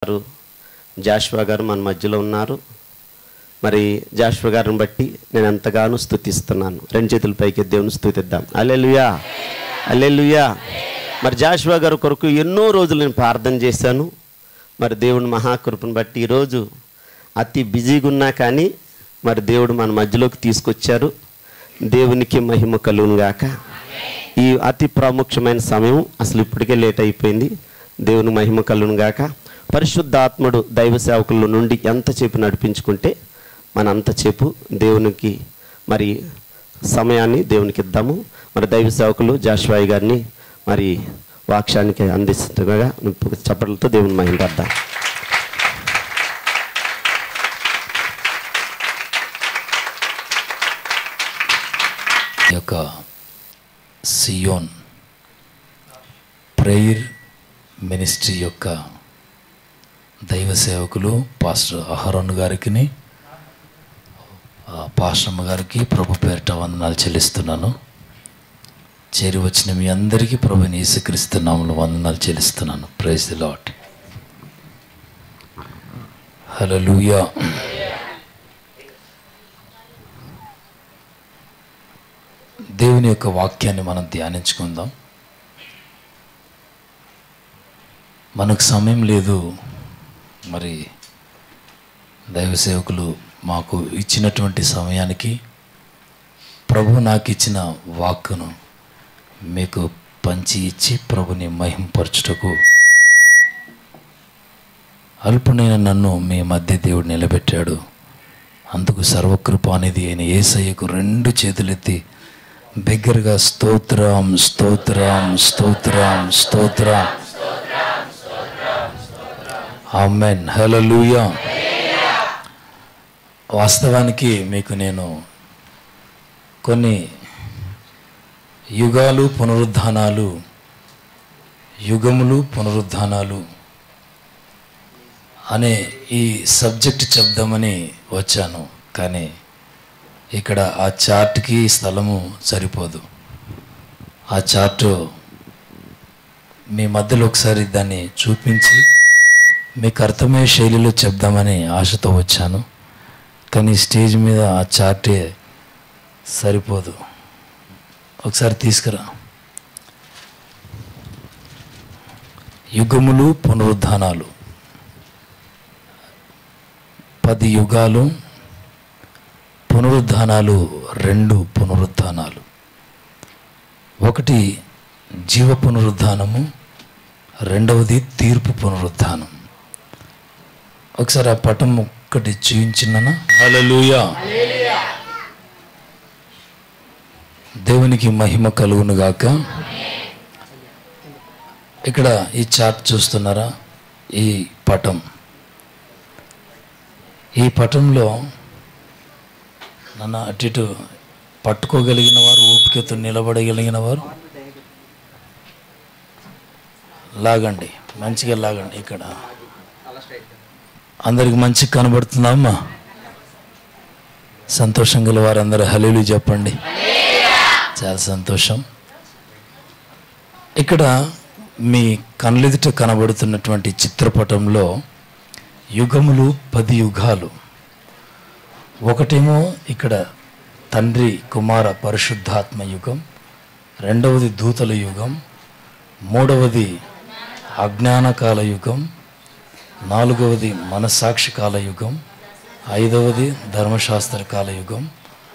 గారు జాషువా గారు మన మధ్యలో ఉన్నారు మరి జాషువా గారిని బట్టి నేను ఎంతగానో స్థుతిస్తున్నాను రెండు చేతుల పైకి దేవుని స్థుతిద్దాం అల్లెలుయా అల్లెలుయా మరి జాషువా గారి కొరకు ఎన్నో రోజులు నేను ప్రార్థన చేశాను మరి దేవుని మహాకృపను బట్టి ఈరోజు అతి బిజీగా ఉన్నా కానీ మరి దేవుడు మన మధ్యలోకి తీసుకొచ్చారు దేవునికి మహిమ కలుగును గాక ఈ అతి ప్రాముఖ్యమైన సమయం అసలు ఇప్పటికే లేట్ అయిపోయింది దేవుని మహిమ కలుగును గాక పరిశుద్ధాత్ముడు దైవ సేవకుల నుండి ఎంత చెప్పు నడిపించుకుంటే మన అంత చెప్పు దేవునికి మరి సమయాన్ని దేవునికి ఇద్దాము మరి దైవ సేవకులు జాషువాయి గారిని మరి వాక్యానికి అందిస్తుండగా చప్పట్లతో దేవుని మహిమ పడ్డాం ఈ యొక్క సియోన్ ప్రేయర్ మినిస్ట్రీ యొక్క దైవ సేవకులు పాస్టర్ అహరోన్ గారికి పాస్టమ్మ గారికి ప్రభు పేరిట వందనాలు చెల్లిస్తున్నాను చేరి వచ్చిన మీ అందరికీ ప్రభు యేసుక్రీస్తునామములో వందనాలు చెల్లిస్తున్నాను ప్రైజ్ ది లాట్ హల్లెలూయా దేవుని యొక్క వాక్యాన్ని మనం ధ్యానించుకుందాం మనకు సమయం లేదు మరి దైవ సేవకులు మాకు ఇచ్చినటువంటి సమయానికి ప్రభు నాకు ఇచ్చిన వాక్కును మీకు పంచి ఇచ్చి ప్రభుని మహింపరచుటకు అల్పునైన నన్ను మీ మధ్య దేవుడు నిలబెట్టాడు అందుకు సర్వకృప అనేది ఆయన ఏసయ్యకు రెండు చేతులెత్తి బిగ్గరగా స్తోత్రం స్తోత్రం స్తోత్రం స్తోత్రం ఆమెన్ హల్లెలూయా వాస్తవానికి మీకు నేను కొన్ని యుగాలు పునరుద్ధానాలు యుగములు పునరుద్ధానాలు అనే ఈ సబ్జెక్ట్ చెప్దామని వచ్చాను కానీ ఇక్కడ ఆ చార్ట్కి స్థలము సరిపోదు ఆ చార్టు మీ మధ్యలో ఒకసారి దాన్ని చూపించి మీకు అర్థమయ్యే శైలిలో చెప్దామని ఆశతో వచ్చాను కానీ స్టేజ్ మీద ఆ చార్టే సరిపోదు ఒకసారి తీసుకురా యుగములు పునరుద్ధానాలు పది యుగాలు పునరుద్ధానాలు రెండు పునరుద్ధానాలు ఒకటి జీవ పునరుద్ధానము రెండవది తీర్పు పునరుద్ధానం ఒకసారి ఆ పటం ఒక్కటి చూపించినా హల్లెలూయా దేవునికి మహిమ కలుగును గాక ఇక్కడ ఈ చార్ట్ చూస్తున్నారా ఈ పటం ఈ పటంలో నన్ను అటు ఇటు పట్టుకోగలిగిన వారు ఓపికతో నిలబడగలిగిన వారు లాగండి మంచిగా లాగండి ఇక్కడ అందరికి మంచిగా కనబడుతుందా అమ్మా సంతోషం గల వారందరూ హలీలు చెప్పండి చాలా సంతోషం ఇక్కడ మీ కళ్ళెదుట కనబడుతున్నటువంటి చిత్రపటంలో యుగములు పది యుగాలు ఒకటేమో ఇక్కడ తండ్రి కుమార పరిశుద్ధాత్మ యుగం రెండవది దూతల యుగం మూడవది అజ్ఞానకాల యుగం నాలుగవది మనస్సాక్షి కాల యుగం ఐదవది ధర్మశాస్త్ర కాల యుగం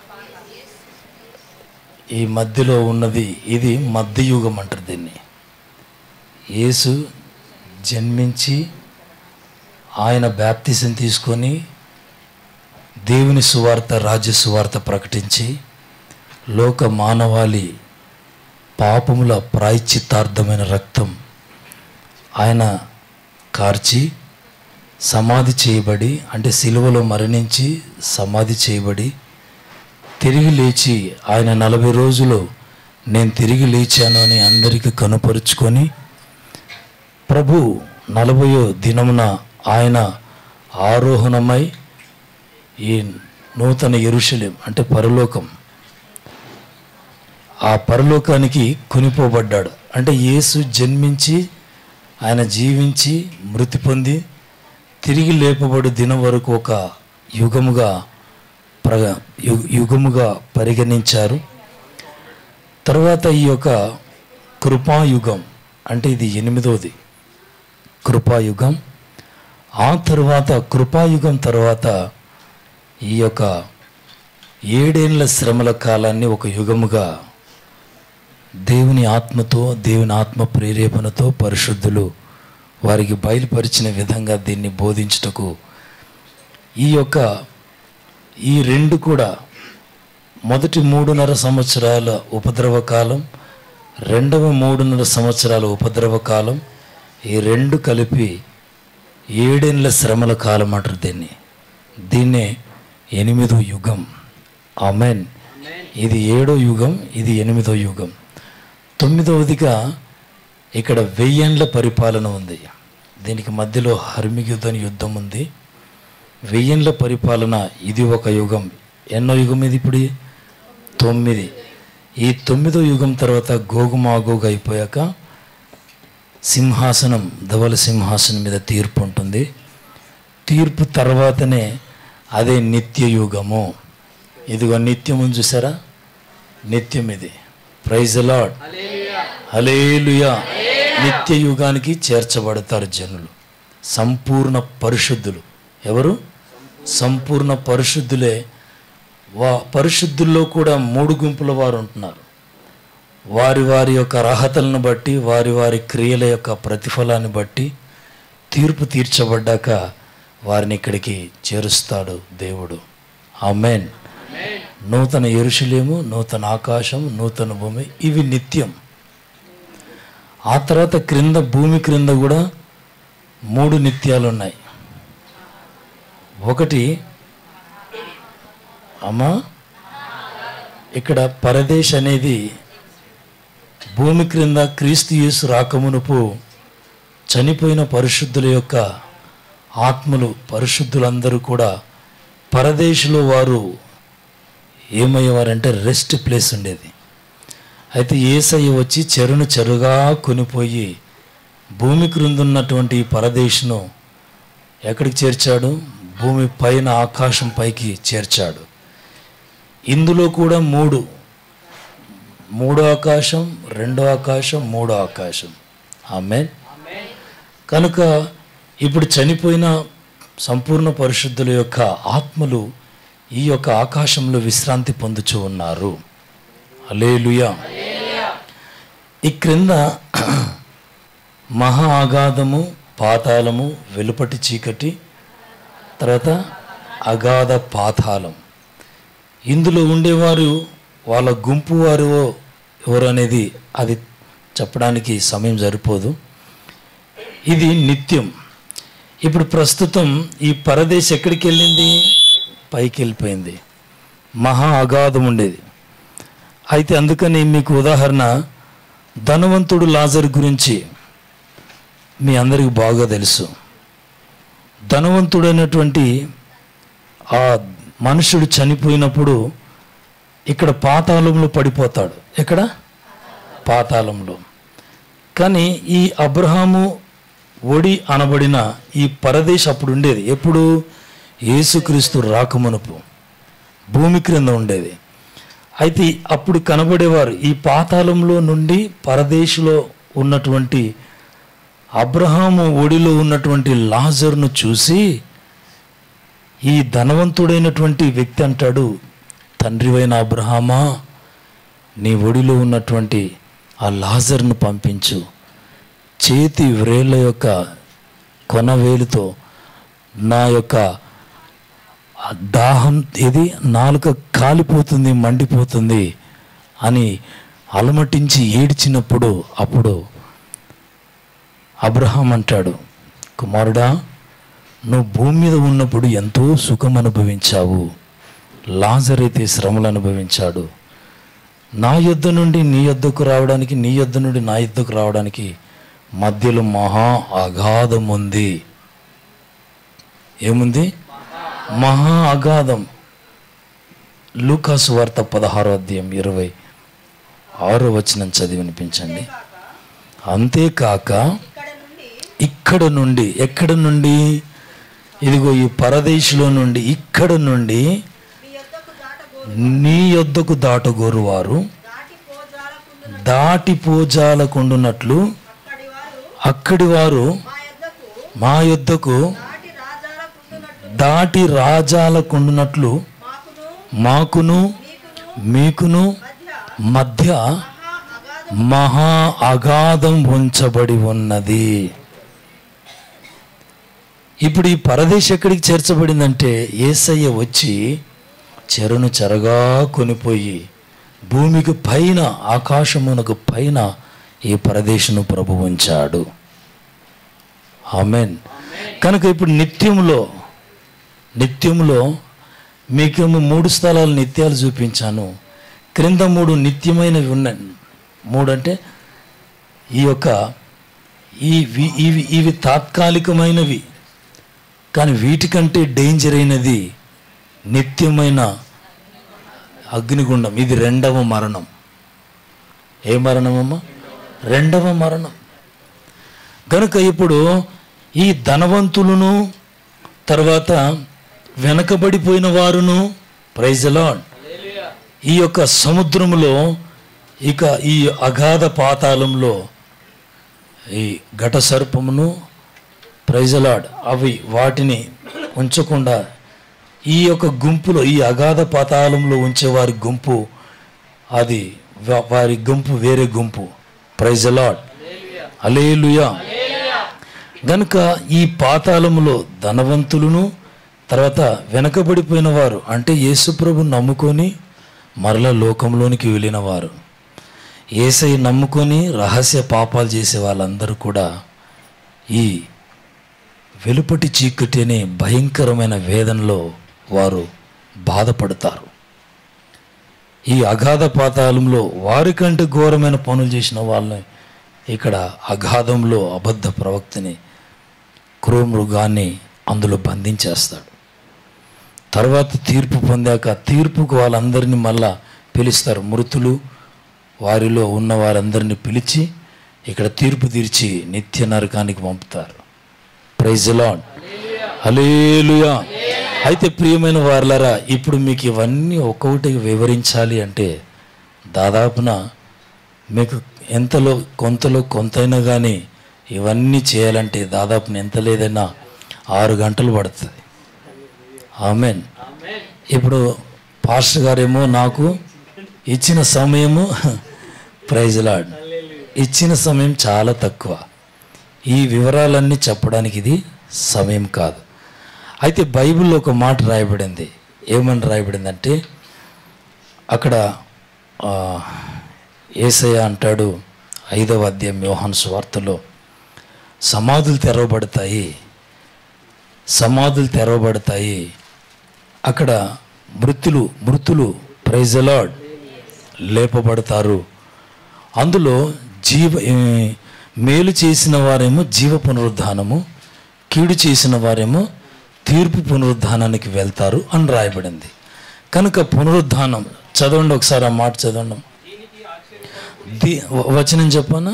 ఈ మధ్యలో ఉన్నది ఇది మధ్యయుగం అంటారు దీన్ని యేసు జన్మించి ఆయన బ్యాప్తిసం తీసుకొని దేవుని సువార్త రాజ్య సువార్త ప్రకటించి లోక మానవాళి పాపముల ప్రాయశ్చిత్తార్థమైన రక్తం ఆయన కార్చి సమాధి చేయబడి అంటే సిలువలో మరణించి సమాధి చేయబడి తిరిగి లేచి ఆయన నలభై రోజులు నేను తిరిగి లేచాను అని అందరికీ కనుపరుచుకొని ప్రభు నలభయో దినమున ఆయన ఆరోహణమై ఈ నూతన ఎరుషలేం అంటే పరలోకం ఆ పరలోకానికి కొనిపోబడ్డాడు అంటే యేసు జన్మించి ఆయన జీవించి మృతి పొంది తిరిగి లేపబడు దినం వరకు ఒక యుగముగా ప్ర యు- యుగముగా పరిగణించారు తర్వాత ఈ యొక్క కృపాయుగం అంటే ఇది ఎనిమిదవది కృపాయుగం ఆ తర్వాత కృపాయుగం తర్వాత ఈ యొక్క ఏడేళ్ల శ్రమల కాలాన్ని ఒక యుగముగా దేవుని ఆత్మతో దేవుని ఆత్మ ప్రేరేపణతో పరిశుద్ధులు వారికి బయలుపరిచిన విధంగా దీన్ని బోధించుటకు ఈ యొక్క ఈ రెండు కూడా మొదటి మూడున్నర సంవత్సరాల ఉపద్రవ కాలం రెండవ మూడున్నర సంవత్సరాల ఉపద్రవ కాలం ఈ రెండు కలిపి ఏడేళ్ళ శ్రమల కాలం అంటారు దీన్ని దీన్నే ఎనిమిదో యుగం ఆమెన్ ఇది ఏడో యుగం ఇది ఎనిమిదో యుగం తొమ్మిదవదిగా ఇక్కడ వెయ్యేండ్ల పరిపాలన ఉంది దీనికి మధ్యలో హర్మియుద్ధం యుద్ధం ఉంది వెయ్యేండ్ల పరిపాలన ఇది ఒక యుగం ఎన్నో యుగం ఇది ఇప్పుడు తొమ్మిది ఈ తొమ్మిదో యుగం తర్వాత గోగుమాగోగు అయిపోయాక సింహాసనం ధవల సింహాసనం మీద తీర్పు ఉంటుంది తీర్పు తర్వాతనే అదే నిత్య యుగము ఇదిగో నిత్యం ఉంది చూసారా నిత్యం ఇది ప్రైజ్ లాడ్ హలేలుయా నిత్య యుగానికి చేర్చబడతారు జనులు సంపూర్ణ పరిశుద్ధులు ఎవరు సంపూర్ణ పరిశుద్ధులే వా పరిశుద్ధుల్లో కూడా మూడు గుంపుల వారు ఉంటున్నారు వారి వారి యొక్క అర్హతలను బట్టి వారి వారి క్రియల యొక్క ప్రతిఫలాన్ని బట్టి తీర్పు తీర్చబడ్డాక వారిని ఇక్కడికి చేరుస్తాడు దేవుడు ఆమెన్ నూతన ఎరుషులేము నూతన ఆకాశం నూతన భూమి ఇవి నిత్యం ఆ తర్వాత క్రింద భూమి క్రింద కూడా మూడు నిత్యాలు ఉన్నాయి ఒకటి అమ్మా ఇక్కడ పరదేశ్ అనేది భూమి క్రింద క్రీస్తు యేసు రాకమునుపు చనిపోయిన పరిశుద్ధుల యొక్క ఆత్మలు పరిశుద్ధులందరూ కూడా పరదేశంలో వారు ఏమయ్యేవారంటే రెస్ట్ ప్లేస్ ఉండేది అయితే ఏసయ్య వచ్చి చెరును చెరుగా కొనిపోయి భూమి క్రింద ఉన్నటువంటి ఈ పరదేశును ఎక్కడికి చేర్చాడు భూమి పైన ఆకాశం పైకి చేర్చాడు ఇందులో కూడా మూడు మూడో ఆకాశం రెండో ఆకాశం మూడో ఆకాశం ఆమె కనుక ఇప్పుడు చనిపోయిన సంపూర్ణ పరిశుద్ధుల యొక్క ఆత్మలు ఈ యొక్క ఆకాశంలో విశ్రాంతి పొందుచూ ఉన్నారు అలేలుయా ఈ క్రింద మహా అగాధము పాతాళము వెలుపటి చీకటి తర్వాత అగాధ పాతాళం ఇందులో ఉండేవారు వాళ్ళ గుంపు వారు ఎవరు అనేది అది చెప్పడానికి సమయం సరిపోదు ఇది నిత్యం ఇప్పుడు ప్రస్తుతం ఈ పరదేశ్ ఎక్కడికి వెళ్ళింది పైకి వెళ్ళిపోయింది మహా అగాధం ఉండేది అయితే అందుకని మీకు ఉదాహరణ ధనవంతుడు లాజర్ గురించి మీ అందరికీ బాగా తెలుసు ధనవంతుడైనటువంటి ఆ మనుషుడు చనిపోయినప్పుడు ఇక్కడ పాతాళంలో పడిపోతాడు ఎక్కడ పాతాళంలో కానీ ఈ అబ్రహాము ఒడి అనబడిన ఈ పరదేశ్ అప్పుడు ఉండేది ఎప్పుడు యేసుక్రీస్తు రాకమునుపు భూమి క్రింద ఉండేది అయితే అప్పుడు కనబడేవారు ఈ పాతాళంలో నుండి పరదేశులో ఉన్నటువంటి అబ్రహాము ఒడిలో ఉన్నటువంటి లాజర్ను చూసి ఈ ధనవంతుడైనటువంటి వ్యక్తి అంటాడు తండ్రివైన అబ్రహామా నీ ఒడిలో ఉన్నటువంటి ఆ లాజర్ను పంపించు చేతి వ్రేళ్ళ యొక్క కొనవేలుతో నా యొక్క ఆ దాహం ఇది నాలుక కాలిపోతుంది మండిపోతుంది అని అలమటించి ఏడ్చినప్పుడు అప్పుడు అబ్రహాం అంటాడు కుమారుడా నువ్వు భూమి మీద ఉన్నప్పుడు ఎంతో సుఖం అనుభవించావు లాజర్ అయితే శ్రమలు అనుభవించాడు నా యొద్ద నుండి నీ యొద్దకు రావడానికి నీ యొద్ద నుండి నా యొద్దకు రావడానికి మధ్యలో మహా అగాధం ఉంది ఏముంది మహా అగాధం లూకాసు వార్త పదహారో అధ్యాయం ఇరవై ఆరో వచనం చదివి వినిపించండి అంతేకాక ఇక్కడ నుండి ఎక్కడ నుండి ఇదిగో ఈ పరదేశంలో నుండి ఇక్కడ నుండి మీ యొద్దకు దాటబోదు నీ యొద్దకు దాటగోరు వారు దాటిపోజాలకుండున దాటిపోజాలకుండునట్లు అక్కడి వారు అక్కడి వారు మా యొద్దకు మా యొద్దకు దాటి రాజాలకుండునట్లు దాటి రాజాలకుండునట్లు మాకును మాకును మీకును మీకును మధ్య మధ్య మహా మహా అగాధ అగాధం ఉంచబడి ఉన్నది ఇప్పుడు ఈ పరదేశ్ ఎక్కడికి చేర్చబడిందంటే ఏసయ్య వచ్చి చెరును చెరగా కొనిపోయి భూమికి పైన ఆకాశమునకు పైన ఈ పరదేశను ప్రభు ఉంచాడు ఆమెన్ కనుక ఇప్పుడు నిత్యములో నిత్యములో మీకేమో మూడు స్థలాలు నిత్యాలు చూపించాను క్రింద మూడు నిత్యమైనవి ఉన్నాయి మూడు అంటే ఈ యొక్క ఈ వి- ఇవి ఇవి తాత్కాలికమైనవి కానీ వీటికంటే డేంజర్ అయినది నిత్యమైన అగ్నిగుండం ఇది రెండవ మరణం ఏ మరణమమ్మా రెండవ మరణం కనుక ఇప్పుడు ఈ ధనవంతులను తర్వాత వెనకబడిపోయిన వారును ప్రైజలాడ్ ఈ యొక్క సముద్రములో ఇక ఈ అగాధ పాతాళంలో ఈ ఘట సర్పమును ప్రైజలాడ్ అవి వాటిని ఉంచకుండా ఈ యొక్క గుంపులో ఈ అగాధ పాతాళంలో ఉంచే వారి గుంపు అది వా- వారి గుంపు వేరే గుంపు ప్రైజలాడ్ అలేలుయా గనుక ఈ పాతాళములో ధనవంతులను తర్వాత వెనకబడిపోయిన వారు అంటే యేసుప్రభు నమ్ముకొని మరల లోకంలోనికి వెళ్ళిన వారు ఏసై నమ్ముకొని రహస్య పాపాలు చేసే వాళ్ళందరూ కూడా ఈ వెలుపటి చీకటి అనే భయంకరమైన వేదనలో వారు బాధపడతారు ఈ అగాధ పాతాళంలో వారికంటే ఘోరమైన పనులు చేసిన వాళ్ళని ఇక్కడ అగాధంలో అబద్ధ ప్రవక్తని క్రూమృగాన్ని అందులో బంధించేస్తాడు తర్వాత తీర్పు పొందాక తీర్పుకు వాళ్ళందరినీ మళ్ళా పిలుస్తారు మృతులు వారిలో ఉన్న వారందరినీ పిలిచి ఇక్కడ తీర్పు తీర్చి నిత్య నరకానికి పంపుతారు ప్రైజ్ లాడ్ హలేలుయా అయితే ప్రియమైన వార్లరా ఇప్పుడు మీకు ఇవన్నీ ఒక్కొక్కటి వివరించాలి అంటే దాదాపున మీకు ఎంతలో కొంతలో కొంతైనా కానీ ఇవన్నీ చేయాలంటే దాదాపు ఎంత లేదైనా ఆరు గంటలు పడుతుంది ఆమెన్ ఇప్పుడు పాస్టర్ గారేమో నాకు ఇచ్చిన సమయము ప్రైజ్ లాడ్ ఇచ్చిన సమయం చాలా తక్కువ ఈ వివరాలన్నీ చెప్పడానికి ఇది సమయం కాదు అయితే బైబిల్లో ఒక మాట రాయబడింది ఏమని రాయబడిందంటే అక్కడ ఆ, ఏసయ్య అంటాడు ఐదవ అధ్యాయం యోహాను సువార్తలో సమాధులు తెరవబడతాయి సమాధులు తెరవబడతాయి అక్కడ మృతులు మృతులు ప్రైజలాడ్ లేపబడతారు అందులో జీవ ఏ, మేలు చేసిన వారేమో జీవ పునరుద్ధానము కీడు చేసిన వారేమో తీర్పు పునరుద్ధానానికి వెళ్తారు అని రాయబడింది కనుక పునరుద్ధానం చదవండి ఒకసారి ఆ మాట చదవండి దీ వ- వచనం చెప్పనా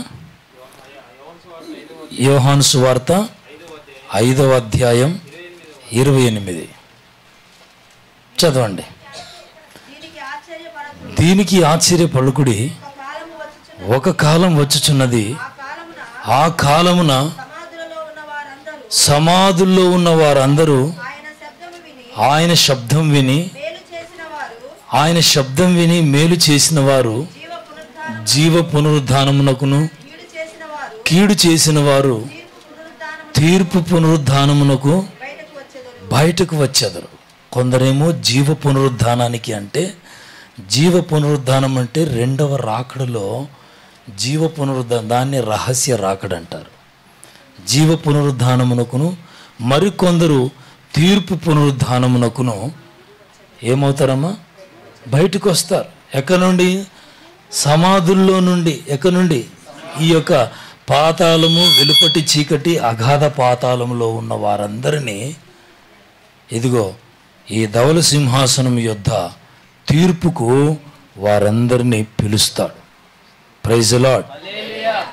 యోహాను సువార్త ఐదవ అధ్యాయం ఇరవై ఎనిమిది చదవండి దీనికి ఆశ్చర్యపడకు దీనికి ఆశ్చర్యపలుకుడి ఒక కాలము వచ్చుచున్న ఒక కాలం వచ్చుచున్నది ఆ కాలమున ఆ కాలమున సమాధులలో ఉన్న వారందరూ సమాధుల్లో ఉన్న వారందరూ ఆయన శబ్దము విని ఆయన శబ్దం విని మేలు చేసిన వారు ఆయన శబ్దం విని మేలు చేసిన వారు జీవ పునరుద్ధానం జీవ పునరుద్ధానమునకును కీడు చేసిన వారు కీడు చేసిన వారు తీర్పు పునరుద్ధానం తీర్పు పునరుద్ధానమునకు బయటకు వచ్చేదరు బయటకు వచ్చేదరు కొందరేమో జీవ పునరుద్ధానానికి అంటే జీవ పునరుద్ధానం అంటే రెండవ రాకడలో జీవ పునరుద్ధానం దాన్ని రహస్య రాకడ అంటారు జీవ పునరుద్ధానమునకును మరికొందరు తీర్పు పునరుద్ధానమునకును ఏమవుతారమ్మా బయటకు వస్తారు ఎక్కడి నుండి సమాధుల్లో నుండి ఎక్కడి నుండి ఈ యొక్క పాతాళము వెలుపటి చీకటి అగాధ పాతాళములో ఉన్న వారందరినీ ఇదిగో ఈ ధవల సింహాసనం యొద్ద తీర్పుకు వారందరినీ పిలుస్తాడు ప్రైజ్ లాడ్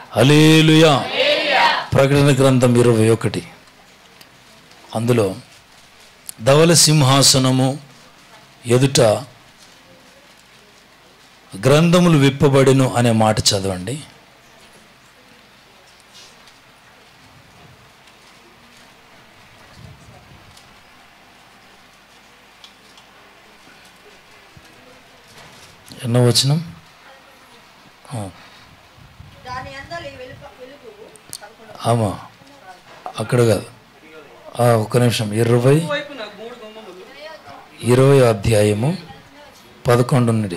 హలేలుయా ప్రకటన గ్రంథం ఇరవై ఒకటి అందులో ధవల సింహాసనము ఎదుట గ్రంథములు విప్పబడిను అనే మాట చదవండి ఎన్నో వచనం ఆ, దాని అందలి వెలుప వెలుగు పదకొండు ఆమా అక్కడ కాదు ఆ, ఒక్క నిమిషం ఇరవై ఇరవై అధ్యాయము పదకొండు నుండి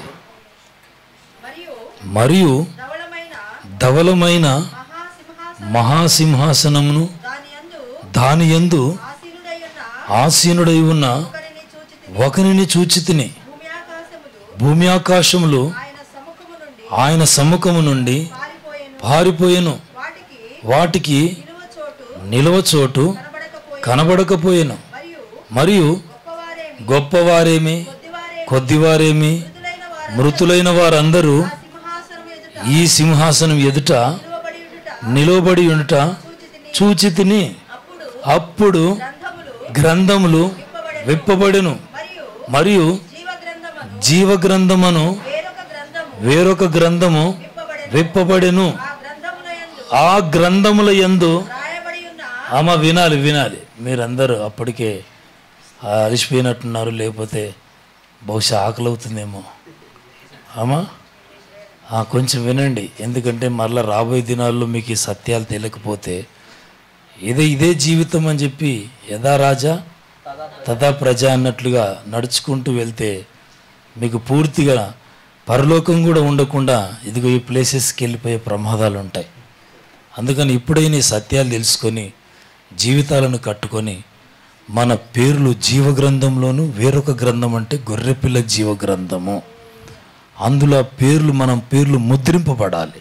మరియు మరియు ధవళమైన ధవలమైన మహాసింహాసనం మహాసింహాసనమును దాని అందు దాని యందు ఆసీనుడై ఉన్న ఆసీనుడై ఉన్న ఒకరిని చూచి ఒకనిని చూచి తిని భూమి ఆకాశములు భూమి ఆకాశములు ఆయన సముఖము నుండి ఆయన సముఖము నుండి పారిపోయెను పారిపోయెను వాటికి వాటికి నిలువ చోటు నిలవ చోటు కనబడకపోయి కనబడకపోయెను మరియు మరియు గొప్పవారేమి గొప్పవారేమి కొద్దివారేమి కొద్దివారేమి మృతులైన వారు మృతులైన వారందరూ ఆ సింహాసనం ఎదుట ఈ సింహాసనం ఎదుట నిలువబడి ఉండుట నిలవబడి ఉండుట చూచి తిని చూచి తిని అప్పుడు అప్పుడు గ్రంథములు గ్రంథములు విప్పబడెను మరియు మరియు జీవ గ్రంథమును జీవ గ్రంథమును వేరొక గ్రంథము వేరొక గ్రంథము విప్పబడెను విప్పబడెను ఆ గ్రంథముల యందు ఆ గ్రంథముల యందు రాయబడి ఉన్న ఆమె వినాలి వినాలి మీరందరూ అప్పటికే అలిసిపోయినట్టున్నారు లేకపోతే బహుశా ఆకలి అవుతుందేమో ఆమా ఆ, కొంచెం వినండి ఎందుకంటే మరలా రాబోయే దినాల్లో మీకు ఈ సత్యాలు తెలియకపోతే ఇదే ఇదే జీవితం అని చెప్పి యథా రాజా తథా ప్రజ అన్నట్లుగా నడుచుకుంటూ వెళ్తే మీకు పూర్తిగా పరలోకం కూడా ఉండకుండా ఇదిగో ఈ ప్లేసెస్కి వెళ్ళిపోయే ప్రమాదాలు ఉంటాయి అందుకని ఇప్పుడైనా ఈ సత్యాలు తెలుసుకొని జీవితాలను కట్టుకొని మన పేర్లు జీవ గ్రంథంలోను వేరొక గ్రంథం అంటే గొర్రెపిల్ల జీవ గ్రంథము అందులో ఆ పేర్లు మనం పేర్లు ముద్రింపబడాలి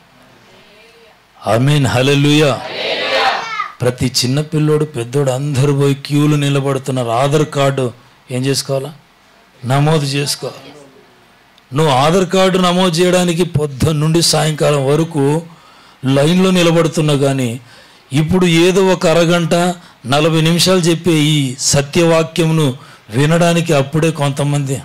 ఆమెన్ హలెలుయా ప్రతి చిన్న పిల్లోడు పెద్దోడు అందరూ పోయి క్యూలు నిలబడుతున్నారు ఆధార్ కార్డు ఏం చేసుకోవాలా నమోదు చేసుకోవాలి నువ్వు ఆధార్ కార్డు నమోదు చేయడానికి పొద్దున్న నుండి సాయంకాలం వరకు లైన్లో నిలబడుతున్నా కానీ ఇప్పుడు ఏదో ఒక అరగంట నలభై నిమిషాలు చెప్పే ఈ సత్యవాక్యమును వినడానికి అప్పుడే కొంతమంది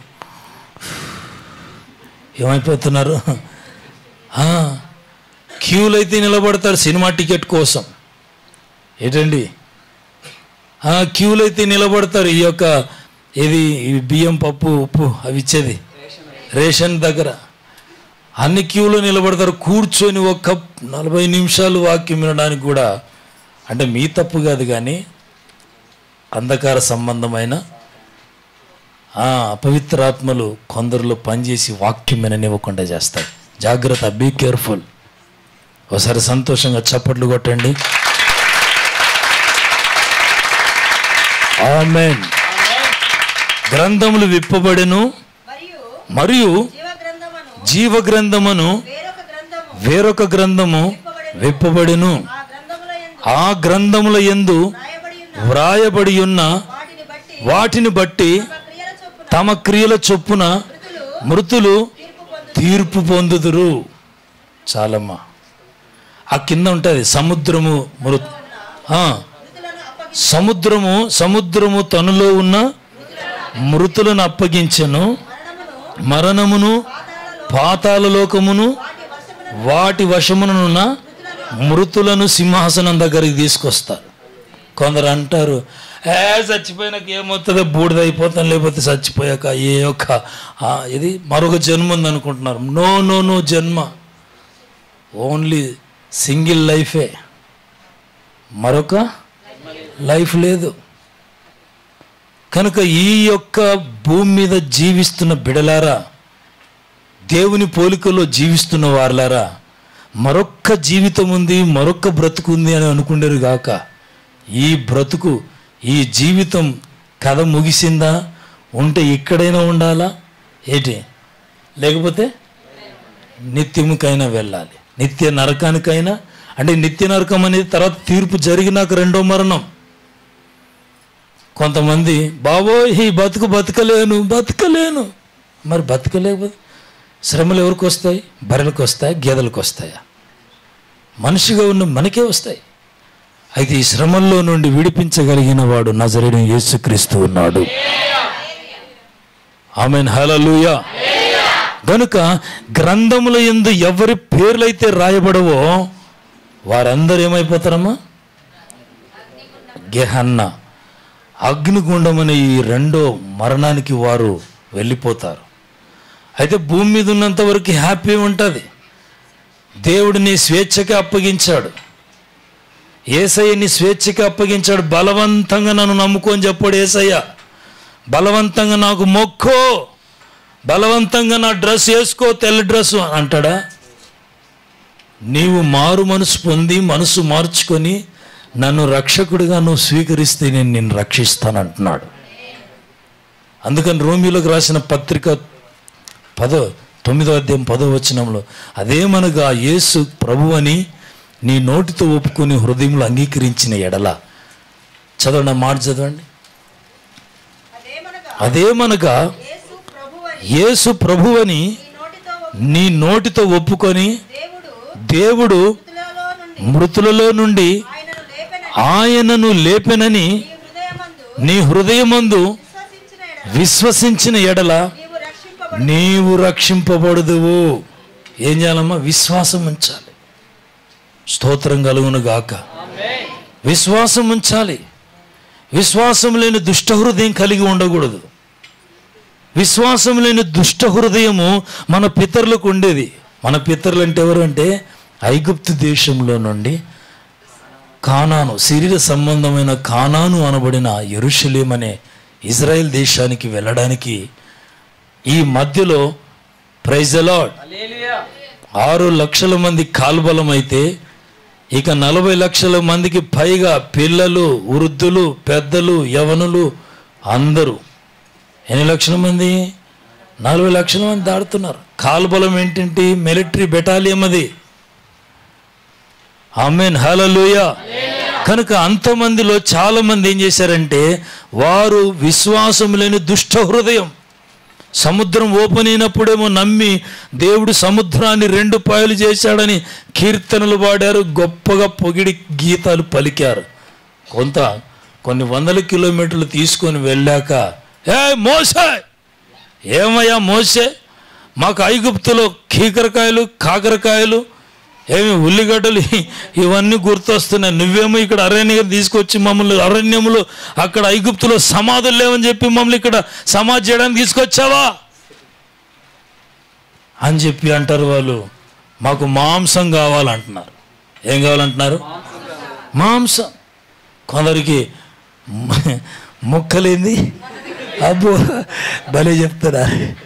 ఏమైపోతున్నారు ఆ, క్యూలు అయితే నిలబడతారు సినిమా టికెట్ కోసం ఏంటండి ఆ, క్యూలు అయితే నిలబడతారు ఈ యొక్క ఇది ఈ బియ్యం పప్పు ఉప్పు అవి ఇచ్చేది రేషన్ దగ్గర అన్ని క్యూలో నిలబడతారు కూర్చొని ఒక్క నలభై నిమిషాలు వాక్యం వినడానికి కూడా అంటే మీ తప్పు కాదు కానీ అంధకార సంబంధమైన ఆ, అపవిత్రాత్మలు కొందరిలో పనిచేసి వాక్యం విననివ్వకుండా చేస్తాయి జాగ్రత్త బీ కేర్ఫుల్ ఒకసారి సంతోషంగా చప్పట్లు కొట్టండి ఆమెన్ గ్రంథములు విప్పబడెను మరియు మరియు జీవ గ్రంథమును జీవ గ్రంథమును వేరొక గ్రంథము వేరొక గ్రంథము విప్పబడెను ఆ గ్రంథముల యందు ఆ గ్రంథముల యందు రాయబడి ఉన్న వ్రాయబడి ఉన్న వాటిని బట్టి వాటిని బట్టి తమ క్రియల చొప్పున తమ క్రియల చొప్పున మృతులు తీర్పు పొందుదురు చాలమ్మా ఆ కింద ఉంటుంది సముద్రము మృ ఆ, మృతులను అప్పగి సముద్రము సముద్రము తనులో ఉన్న మృతులను అప్పగించెను మరణమును మరణమును పాతాళలో పాతాల లోకమును వాటి వశమున వాటి వశమునున్న మృతులను సింహాసనం దగ్గరికి తీసుకొస్తారు కొందరు అంటారు ఏ చచ్చిపోయినాక ఏమవుతుందో బూడిద అయిపోతాం లేకపోతే చచ్చిపోయాక ఏ యొక్క ఆ, ఇది మరొక జన్మ ఉంది అనుకుంటున్నారు నో నో నో జన్మ ఓన్లీ సింగిల్ లైఫే మరొక లైఫ్ లేదు కనుక ఈ యొక్క భూమి మీద జీవిస్తున్న బిడలారా దేవుని పోలికలో జీవిస్తున్న వారులారా మరొక్క జీవితం ఉంది మరొక్క బ్రతుకు ఉంది అని అనుకుండేరు గాక ఈ బ్రతుకు ఈ జీవితం కథ ముగిసిందా ఉంటే ఇక్కడైనా ఉండాలా ఏంటి లేకపోతే నిత్యముకైనా వెళ్ళాలి నిత్య నరకానికైనా అంటే నిత్య నరకం అనేది తర్వాత తీర్పు జరిగినాక రెండో మరణం కొంతమంది బాబోయ్ ఈ బతుకు బతకలేను బతకలేను మరి బతకలేకపోతే శ్రమలు ఎవరికి వస్తాయి బర్రెలకు వస్తాయి గేదెలకు వస్తాయా మనిషిగా ఉన్న మనకే వస్తాయి అయితే ఈ శ్రమల్లో నుండి విడిపించగలిగిన వాడు నజరేడు యేసుక్రీస్తు ఉన్నాడు ఆమెన్ హలలుయ గనుక గ్రంథముల ఎందు ఎవరి పేర్లైతే రాయబడవో వారందరూ ఏమైపోతారమ్మా గెహన్న అగ్నిగుండం అనే ఈ రెండో మరణానికి వారు వెళ్ళిపోతారు అయితే భూమి మీద ఉన్నంత వరకు హ్యాపీ ఉంటుంది దేవుడిని స్వేచ్ఛకి అప్పగించాడు ఏసయ్యని స్వేచ్ఛకి అప్పగించాడు బలవంతంగా నన్ను నమ్ముకొని చెప్పాడు ఏసయ్య బలవంతంగా నాకు మొక్కో బలవంతంగా నా డ్రెస్ వేసుకో తెల్ల డ్రెస్ అంటాడా నీవు మారు మనసు పొంది మనసు మార్చుకొని నన్ను రక్షకుడిగా నువ్వు స్వీకరిస్తే నేను నిన్ను రక్షిస్తానంటున్నాడు అందుకని రోమిలోకి రాసిన పత్రిక పదో తొమ్మిదో అధ్యాయం పదో వచనంలో అదేమనగా యేసు ప్రభు అని నీ నోటితో ఒప్పుకొని హృదయంలో అంగీకరించిన ఎడల చదవండి ఆ మాట చదవండి అదేమనగా అదేమనగా యేసు ప్రభువని యేసు ప్రభువని ఈ నోటితో ఒప్పు- నీ నోటితో ఒప్పుకొని దేవుడు దేవుడు మృతులలో నుండి మృతులలో నుండి ఆయనను లేపెనని ఆయనను లేపెనని నీ హృదయమందు నీ హృదయమందు విశ్వసించిన ఎడల విశ్వసించిన ఎడల నీవు రక్షింపబడు నీవు రక్షింపబడదువు ఏం చేయాలమ్మా విశ్వాసం ఉంచాలి స్తోత్రం కలుగును గాక విశ్వాసం ఉంచాలి విశ్వాసం లేని దుష్ట హృదయం కలిగి ఉండకూడదు విశ్వాసం లేని దుష్ట హృదయము మన పితరులకు ఉండేది మన పితరులు అంటే ఎవరు అంటే ఐగుప్తు దేశంలో నుండి కానాను శరీర సంబంధమైన కానాను అనబడిన ఎరుషలేం అనే ఇజ్రాయెల్ దేశానికి వెళ్ళడానికి ఈ మధ్యలో ప్రైజలాడ్ ఆరు లక్షల మంది కాల్బలం అయితే ఇక నలభై లక్షల మందికి పైగా పిల్లలు వృద్ధులు పెద్దలు యవనులు అందరూ ఎన్ని లక్షల మంది నలభై లక్షల మంది దాడుతున్నారు కాల్బలం ఏంటంటే మిలిటరీ బెటాలియం అది ఆమెన్ హలలుయ కనుక అంతమందిలో చాలా మంది ఏం చేశారంటే వారు విశ్వాసం లేని దుష్ట హృదయం సముద్రం ఓపెన్ అయినప్పుడేమో నమ్మి దేవుడు సముద్రాన్ని రెండు పాయలు చేశాడని కీర్తనలు పాడారు గొప్పగా పొగిడి గీతాలు పలికారు కొంత కొన్ని వందల కిలోమీటర్లు తీసుకొని వెళ్ళాక ఏ మోసే ఏమయ్యా మోసే మాకు ఐగుప్తులో కీకరకాయలు కాకరకాయలు ఏమి ఉల్లిగడ్డలు ఇ- ఇవన్నీ గుర్తొస్తున్నాయి నువ్వేమో ఇక్కడ అరణ్యం తీసుకొచ్చి మమ్మల్ని అరణ్యములో అక్కడ ఐగుప్తులో సమాధులు లేవని చెప్పి మమ్మల్ని ఇక్కడ సమాధి చేయడానికి తీసుకొచ్చావా అని చెప్పి అంటారు వాళ్ళు మాకు మాంసం కావాలంటున్నారు ఏం కావాలంటున్నారు మాంసం కొందరికి ము- ముక్కలేంది అబ్బో భలే చెప్తారా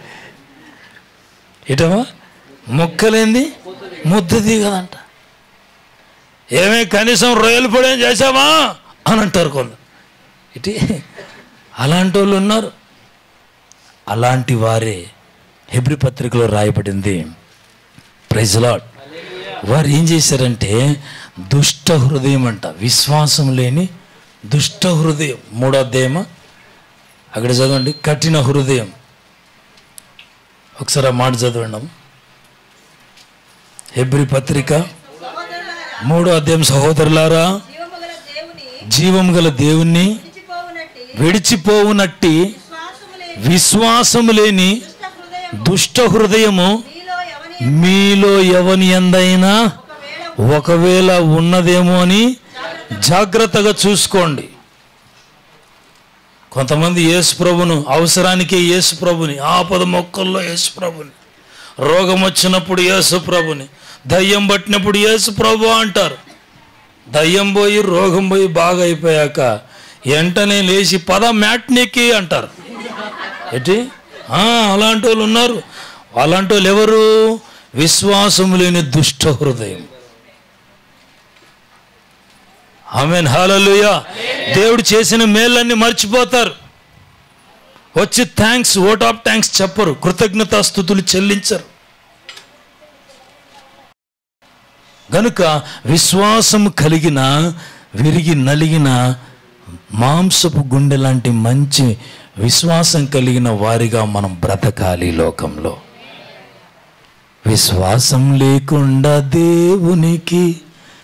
ఇటమా ముక్కలేంది ముద్ద దిగదంట ఏమే కనీసం రొయ్యలు పొడి చేసామా అని అంటారు కొందరు ఇటు అలాంటి వాళ్ళు ఉన్నారు అలాంటి వారే హెబ్రి పత్రికలో రాయబడింది ప్రైజ్లాడ్ వారు ఏం చేశారంటే దుష్ట హృదయం అంట విశ్వాసం లేని దుష్ట హృదయం మూడో అధ్యాయమా అక్కడ చదవండి కఠిన హృదయం ఒకసారి ఆ మాట చదవండి అమ్మ. హెబ్రి పత్రిక సహోదరులారా మూడో అధ్యాయం సహోదరులారా జీవము గల దేవుని జీవం గల దేవుణ్ణి విడిచిపోవునట్టి విడిచిపోవునట్టి విశ్వాసము లేని విశ్వాసము లేని దుష్ట హృదయం దుష్ట హృదయము మీలో ఎవని మీలో ఎవని ఎందైనా ఒకవేళ ఒకవేళ ఉన్నదేమో అని జాగ్రత్తగా చూసుకోండి కొంతమంది యేసు ప్రభును అవసరానికే యేసు ప్రభుని ఆపద మొక్కల్లో యేసు ప్రభుని రోగం వచ్చినప్పుడు యేసు ప్రభుని దయ్యం పట్టినప్పుడు యేసు ప్రభు అంటారు దయ్యం పోయి రోగం పోయి బాగా అయిపోయాక వెంటనే లేచి పద మ్యాట్నీకి అంటారు ఏంటి ఆ, అలాంటి వాళ్ళు ఉన్నారు అలాంటి వాళ్ళు ఎవరు విశ్వాసం లేని దుష్ట హృదయం ఆమెన్ హాలలుయ దేవుడు చేసిన మేళ్ళన్నీ మర్చిపోతారు వచ్చి థ్యాంక్స్ ఓట్ ఆఫ్ థ్యాంక్స్ చెప్పరు కృతజ్ఞతాస్థుతులు చెల్లించరు గనుక విశ్వాసం కలిగిన విరిగి నలిగిన మాంసపు గుండె లాంటి మంచి విశ్వాసం కలిగిన వారిగా మనం బ్రతకాలి ఈ లోకంలో విశ్వాసం లేకుండా దేవునికి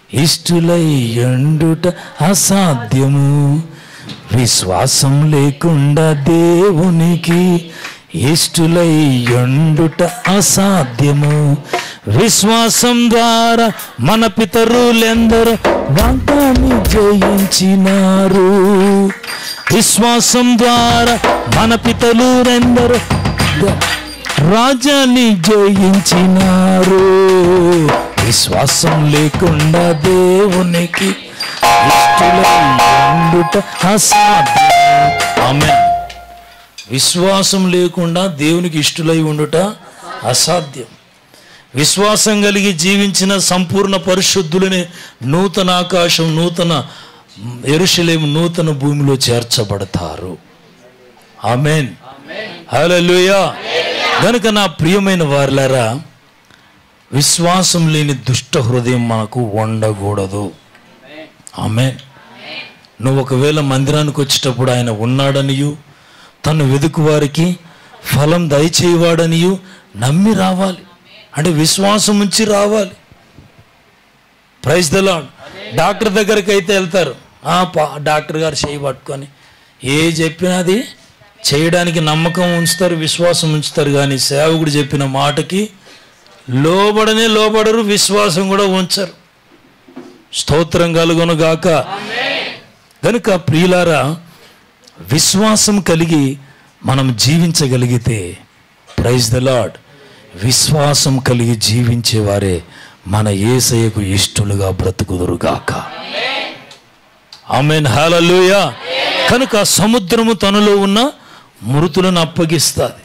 ఇష్టులై ఎండుట అసాధ్యము విశ్వాసం లేకుండా దేవునికి ఇష్టులై ఎండుట అసాధ్యము విశ్వాసం ద్వారా మన పితరులెందరూ వాగ్దాన్ని జయించినారు విశ్వాసం ద్వారా మన పితరులెందరూ రాజ్యాన్ని జయించినారు విశ్వాసం లేకుండా దేవునికి ఇష్టలై ఉండుట అసాధ్యం ఆమేన్. విశ్వాసం లేకుండా దేవునికి ఇష్టలై ఉండుట అసాధ్యం విశ్వాసం కలిగి జీవించిన సంపూర్ణ పరిశుద్ధులని నూతన ఆకాశం నూతన ఎరుషలేము నూతన భూమిలో చేర్చబడతారు ఆమెన్ హల్లెలూయా గనుక నా ప్రియమైన వారులారా విశ్వాసం లేని దుష్ట హృదయం మనకు ఉండకూడదు ఆమె నువ్వు ఒకవేళ మందిరానికి వచ్చేటప్పుడు ఆయన ఉన్నాడనియు తను వెతుకు వారికి ఫలం దయచేయవాడనియు నమ్మి రావాలి అంటే విశ్వాసం ఉంచి రావాలి ప్రైజ్ ద లాడ్ డాక్టర్ దగ్గరికి అయితే వెళ్తారు ఆ, పా- డాక్టర్ గారు చేయి పట్టుకొని ఏ చెప్పినది చేయడానికి నమ్మకం ఉంచుతారు విశ్వాసం ఉంచుతారు కానీ సేవకుడు చెప్పిన మాటకి లోబడనే లోబడరు విశ్వాసం కూడా ఉంచరు స్తోత్రం కలుగును గాక కనుక ప్రియులారా విశ్వాసం కలిగి మనం జీవించగలిగితే ప్రైజ్ ద లాడ్ విశ్వాసం కలిగి జీవించేవారే మన ఏసయ్యకు ఇష్టలుగా బ్రతుకుదురుగాక ఆమెన్ హాలూయ కనుక సముద్రము తనలో ఉన్న మృతులను అప్పగిస్తుంది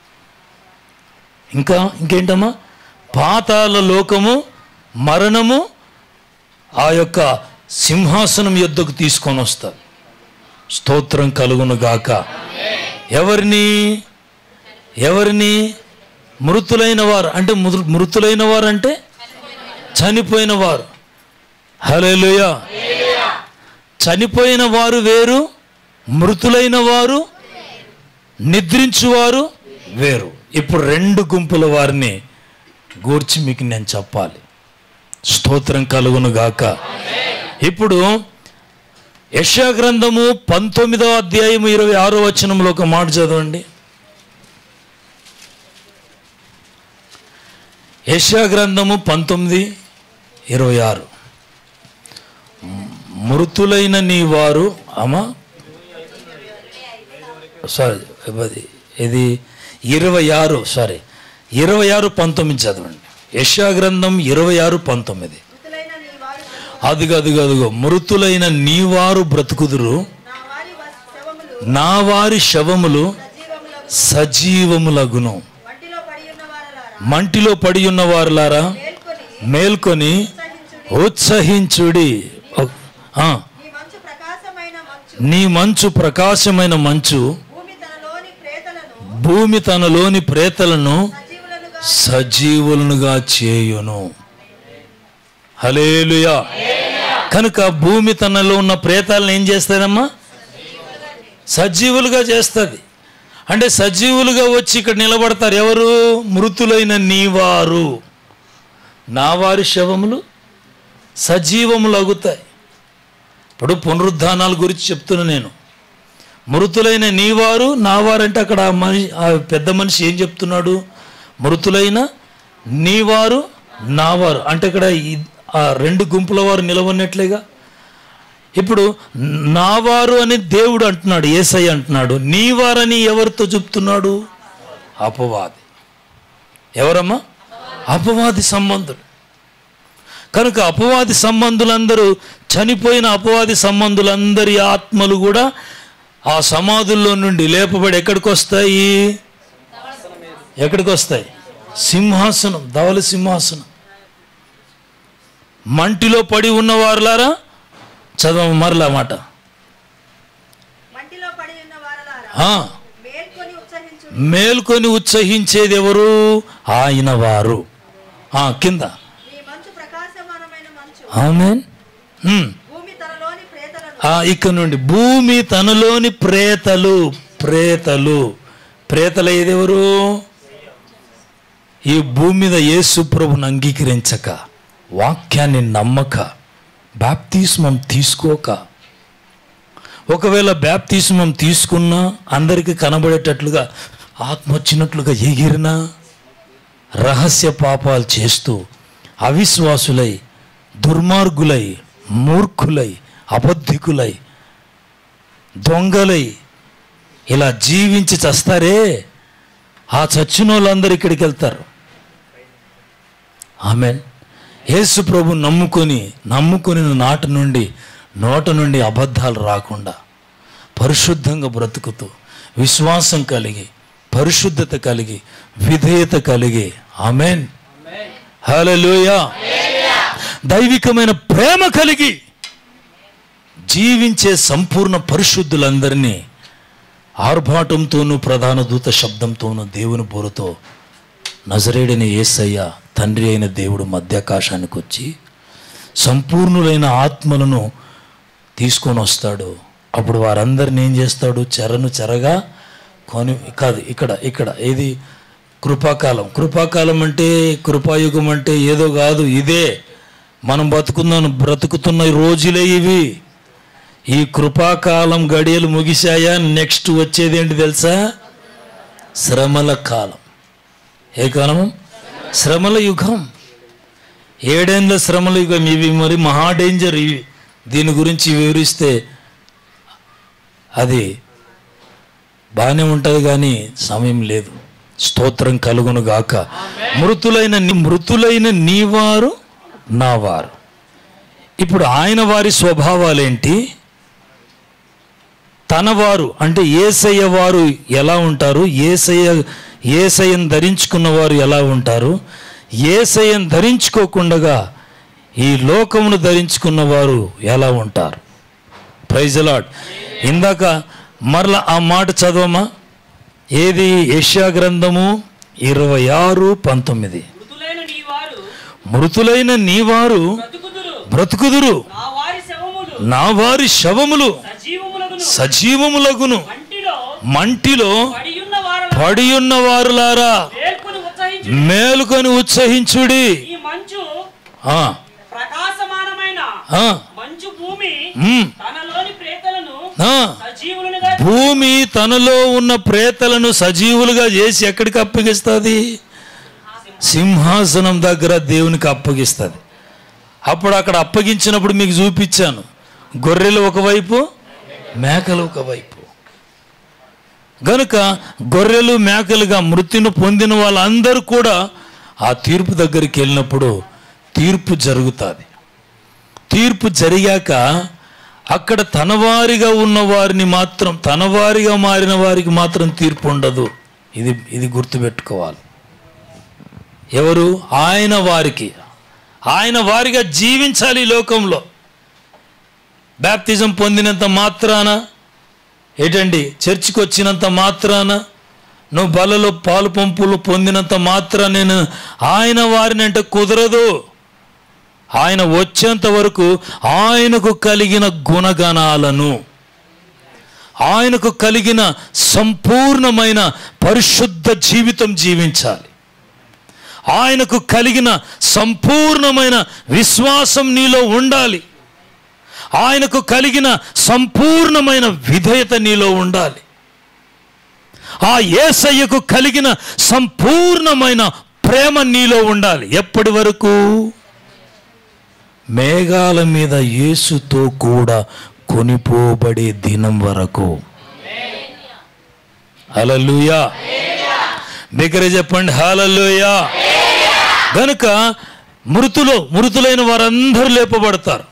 ఇంకా ఇంకేంటమ్మా పాతాల లోకము మరణము ఆ యొక్క సింహాసనం యొద్దకు తీసుకొని వస్తారు స్తోత్రం కలుగును గాక ఎవరిని ఎవరిని మృతులైన వారు అంటే మృ- మృతులైన వారు అంటే చనిపోయిన వారు హలోయ చనిపోయిన వారు వేరు మృతులైన వారు నిద్రించువారు వేరు ఇప్పుడు రెండు గుంపుల వారిని గూర్చి మీకు నేను చెప్పాలి స్తోత్రం కలుగును గాక ఇప్పుడు యశా గ్రంథము పంతొమ్మిదవ అధ్యాయము ఇరవై ఆరో వచనంలో ఒక మాట చదవండి యశా గ్రంథము పంతొమ్మిది ఇరవై ఆరు మృతులైన నీ వారు అమ్మా సారీ ఇది- ఇది ఇరవై ఆరు సారీ ఇరవై ఆరు పంతొమ్మిది చదవండి యశా గ్రంథం ఇరవై ఆరు పంతొమ్మిది మృతులైన నీ వారు అదిగో అదిగో అదిగో మృతులైన నీవారు బ్రతుకుదురు నా వారి వస్- శవములు నా వారి శవములు సజీవములకు సజీవములగును వంటిలో పడి ఉన్న వారలారా మంటిలో పడి ఉన్న వారులారా మేల్కొని మేల్కొని ఉత్సహించుడి ఉత్సహించుడి ఆ, నీ మంచు ప్రకాశమైన మంచు నీ మంచు ప్రకాశమైన మంచు భూమి తనలోని ప్రేతలను భూమి తనలోని ప్రేతలను సజీవులనుగా సజీవులనుగా చేయును హలేలుయా కనుక భూమి తనలో ఉన్న ప్రేతాలను ఏం చేస్తారమ్మా సజీవులుగా చేస్తుంది అంటే సజీవులుగా వచ్చి ఇక్కడ నిలబడతారు ఎవరు మృతులైన నీవారు నా వారి శవములు సజీవములు అగుతాయి ఇప్పుడు పునరుద్ధానాల గురించి చెప్తున్నా నేను మృతులైన నీవారు నావారంటే అక్కడ ఆ మనిషి ఆ పెద్ద మనిషి ఏం చెప్తున్నాడు మృతులైన నీవారు నావారు అంటే ఇక్కడ ఈ- ఆ రెండు గుంపుల వారు నిలవన్నట్లేగా ఇప్పుడు నావారు అని దేవుడు అంటున్నాడు ఏసై అంటున్నాడు నీవారని ఎవరితో చెప్తున్నాడు అపవాది ఎవరమ్మా అపవాది సంబంధులు కనుక అపవాది సంబంధులందరూ చనిపోయిన అపవాది సంబంధులందరి ఆత్మలు కూడా ఆ సమాధుల్లో నుండి లేపబడి ఎక్కడికి వస్తాయి ఎక్కడికి వస్తాయి సింహాసనం ధవల సింహాసనం మంటిలో పడి ఉన్న వారులారా చదవ మరలా మాట మంటిలో పడి ఉన్న వారలారా ఆ, మేల్కొని ఉత్సహించు మేల్కొని ఉత్సహించేది ఎవరు ఆయన వారు ఆ, కింద నీ మంచు ప్రకాశమానమైన మంచు ఆమెన్ హ్మ్. భూమి తనలోని ప్రేతలను ఆ ఇక్కడ నుండి భూమి తనలోని ప్రేతలు ప్రేతలు ప్రేతలు ఏదెవరు ఈ భూమి మీద యేసు ప్రభుని అంగీకరించక వాక్యాన్ని నమ్మక బ్యాప్తిస్మం తీసుకోక ఒకవేళ బ్యాప్తిస్మం తీసుకున్నా అందరికీ కనబడేటట్లుగా ఆత్మ వచ్చినట్లుగా ఎగిరినా రహస్య పాపాలు చేస్తూ అవిశ్వాసులై దుర్మార్గులై మూర్ఖులై అబద్ధికులై దొంగలై ఇలా జీవించి చస్తారే ఆ చచ్చిన వాళ్ళందరూ ఇక్కడికి వెళ్తారు ఆమె యేసు ప్రభు నమ్ముకొని నమ్ముకొని నాట నుండి నోట నుండి అబద్ధాలు రాకుండా పరిశుద్ధంగా బ్రతుకుతూ విశ్వాసం కలిగి పరిశుద్ధత కలిగి విధేయత కలిగి ఆమెన్ హల్లెలూయా దైవికమైన ప్రేమ కలిగి జీవించే సంపూర్ణ పరిశుద్ధులందరినీ ఆర్భాటంతోనూ ప్రధాన దూత శబ్దంతోనూ దేవుని బోరుతో నజరేడిని ఏసయ్య తండ్రి అయిన దేవుడు మధ్యాకాశానికి వచ్చి సంపూర్ణులైన ఆత్మలను తీసుకొని వస్తాడు అప్పుడు వారందరిని ఏం చేస్తాడు చెరను చెరగా కొని కాదు ఇక్కడ ఇక్కడ ఏది కృపాకాలం కృపాకాలం అంటే కృపాయుగం అంటే ఏదో కాదు ఇదే మనం బతుకున్న బ్రతుకుతున్న రోజులే ఇవి ఈ కృపాకాలం గడియలు ముగిశాయా నెక్స్ట్ వచ్చేది ఏంటి తెలుసా శ్రమల కాలం ఏ కాలము శ్రమల యుగం ఏడేళ్ళ శ్రమల యుగం ఇవి మరి మహా డేంజర్ ఇవి దీని గురించి వివరిస్తే అది బాగానే ఉంటుంది కానీ సమయం లేదు స్తోత్రం కలుగును గాక మృతులైన నీ- మృతులైన నీవారు నా వారు ఇప్పుడు ఆయన వారి స్వభావాలేంటి తన వారు అంటే ఏసయ్య వారు ఎలా ఉంటారు ఏసయ్య ఏసయ్యను ధరించుకున్న వారు ఎలా ఉంటారు ఏసయ్యను ధరించుకోకుండా ఈ లోకమును ధరించుకున్న వారు ఎలా ఉంటారు ప్రైజ్ లాడ్ ఇందాక మరల ఆ మాట చదవమా ఏది యెషయా గ్రంథము ఇరవై ఆరు పంతొమ్మిది మృతులైన నీ వారు మృతులైన నీవారు బ్రతుకుదురు బ్రతుకుదురు నా వారి శవములు నా వారి శవములు సజీవములగును సజీవములగును మంటిలో మంటిలో పడియున్న వారు పడియున్న వారులారా మేల్కొని ఉత్సహించు మేలుకొని ఉత్సహించుడి ఈ మంచు ఆ, ప్రకాశమానమైన ఆ, మంచు భూమి ఉమ్, తనలోని ప్రేతలను ఆ. సజీవులుగా భూమి తనలో ఉన్న ప్రేతలను సజీవులుగా చేసి ఎక్కడికి అప్పగిస్తుంది సింహాసనం దగ్గర దేవునికి అప్పగిస్తుంది అప్పుడు అక్కడ అప్పగించినప్పుడు మీకు చూపించాను గొర్రెలు ఒకవైపు మేకలు ఒకవైపు గనుక గొర్రెలు మేకలుగా మృతిని పొందిన వాళ్ళందరూ కూడా ఆ తీర్పు దగ్గరికి వెళ్ళినప్పుడు తీర్పు జరుగుతుంది తీర్పు జరిగాక అక్కడ తనవారిగా ఉన్న వారిని మాత్రం తనవారిగా మారిన వారికి మాత్రం తీర్పు ఉండదు ఇది ఇది గుర్తుపెట్టుకోవాలి ఎవరు ఆయన వారికి ఆయన వారిగా జీవించాలి ఈ లోకంలో బ్యాప్తిజం పొందినంత మాత్రాన ఏంటండి చర్చికి వచ్చినంత మాత్రాన నువ్వు బలలో పాలు పంపులు పొందినంత మాత్రాన నేను ఆయన వారిని అంటే కుదరదు ఆయన వచ్చేంత వరకు ఆయనకు కలిగిన గుణగణాలను ఆయనకు కలిగిన సంపూర్ణమైన పరిశుద్ధ జీవితం జీవించాలి ఆయనకు కలిగిన సంపూర్ణమైన విశ్వాసం నీలో ఉండాలి ఆయనకు కలిగిన సంపూర్ణమైన విధేయత నీలో ఉండాలి ఆ యేసయ్యకు కలిగిన సంపూర్ణమైన ప్రేమ నీలో ఉండాలి ఎప్పటి వరకు మేఘాల మీద యేసుతో కూడా కొనిపోబడే దినం వరకు హలలుయా దగ్గర చెప్పండి హాలల్లుయా గనుక మృతులు మృతులైన వారందరూ లేపబడతారు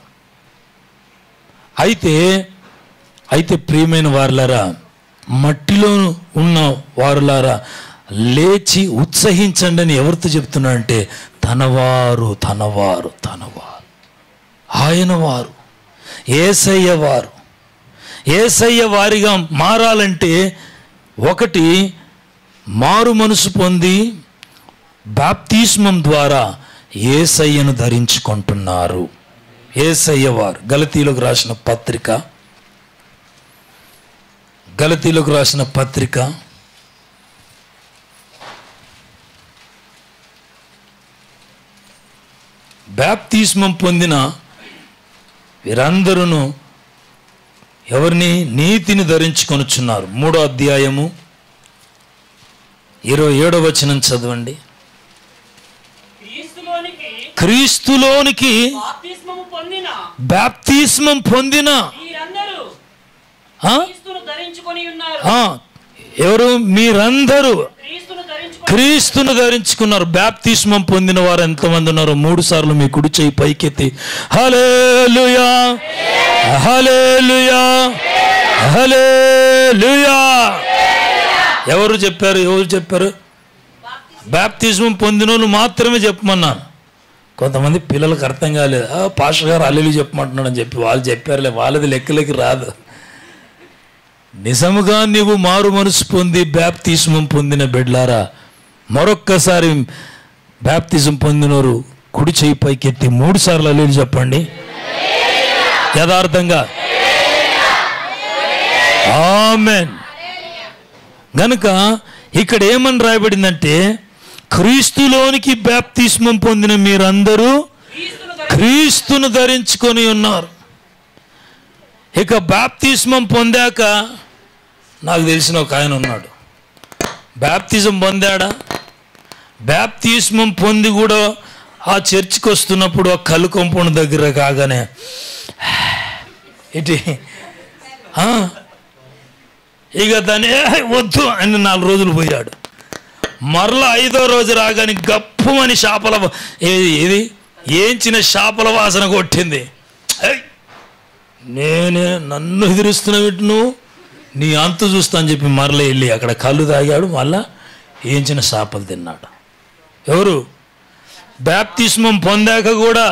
అయితే అయితే ప్రియమైన వారులారా మట్టిలో ఉన్న వారులారా లేచి ఉత్సహించండి అని ఎవరితో చెప్తున్నా అంటే తనవారు తనవారు తనవారు ఆయన వారు ఏసయ్య వారు ఏసయ్య వారిగా మారాలంటే ఒకటి మారు మనసు పొంది బాప్తిస్మం ద్వారా ఏసయ్యను ధరించుకుంటున్నారు ఏసయ్య వారు గలతీలకు రాసిన పత్రిక గలతీలకు రాసిన పత్రిక బాప్తిస్మం పొందిన వీరందరూ ఎవరిని నీతిని ధరించుకొనుచున్నారు మూడో అధ్యాయము ఇరవై ఏడో వచనం చదవండి క్రీస్తులోనికి క్రీస్తులోనికి బాప్తిస్మము పొందిన బ్యాప్తిస్మం పొందిన మీరందరూ ఆ? క్రీస్తును ధరించుకొని ఉన్నారు ఆ, ఎవరు మీరందరూ క్రీస్తును ధరించుకొని క్రీస్తును ధరించుకున్నారు బ్యాప్తిస్మం పొందిన వారు ఎంతమంది ఉన్నారు మూడు సార్లు మీ కుడి చేయి పైకెత్తి హలేలుయా హలేలుయా హలేలుయా ఎవరు చెప్పారు ఎవరు చెప్పారు బ్యాప్తిజం పొందిన వాళ్ళు మాత్రమే చెప్పమన్నాను కొంతమంది పిల్లలకు అర్థం కాలేదు "ఆ, పాస్టర్ గారు అల్లెలు చెప్పమంటున్నాడు అని చెప్పి వాళ్ళు చెప్పారులే వాళ్ళది లెక్కలకి రాదు నిజముగా నీవు మారు మనసు పొంది బ్యాప్తిస్మం పొందిన బిడ్లారా మరొక్కసారి బ్యాప్తిజం పొందినోరు కుడి చేయి పైకెత్తి మూడు సార్లు అల్లేలు చెప్పండి యథార్థంగా ఆమెన్ గనుక ఇక్కడ ఏమని రాయబడిందంటే క్రీస్తులోనికి బ్యాప్తిస్మం పొందిన మీరందరూ క్రీస్తును క్రీస్తును ధరించుకొని ఉన్నారు ఇక బాప్తిస్మం పొందాక నాకు తెలిసిన ఒక ఆయన ఉన్నాడు బాప్తిజం పొందాడా బాప్తిస్మం పొంది కూడా ఆ చర్చికి వస్తున్నప్పుడు ఆ కళ్ళు కొంపౌండ్ దగ్గర కాగానే ఇటు ఆ, ఇక దాన్ని "ఏ, వద్దు అని నాలుగు రోజులు పోయాడు మరలా ఐదో రోజు రాగానే గప్పుమని చేపల వా- ఏది ఏది ఏంచిన చేపల వాసన కొట్టింది ఏయ్! నేనే నన్ను ఎదిరిస్తున్న నువ్వు నీ అంతు చూస్తా అని చెప్పి మరలా వెళ్ళి అక్కడ కళ్ళు తాగాడు మళ్ళా ఏంచిన చేపలు తిన్నాడు ఎవరు బ్యాప్తిస్మం పొందాక కూడా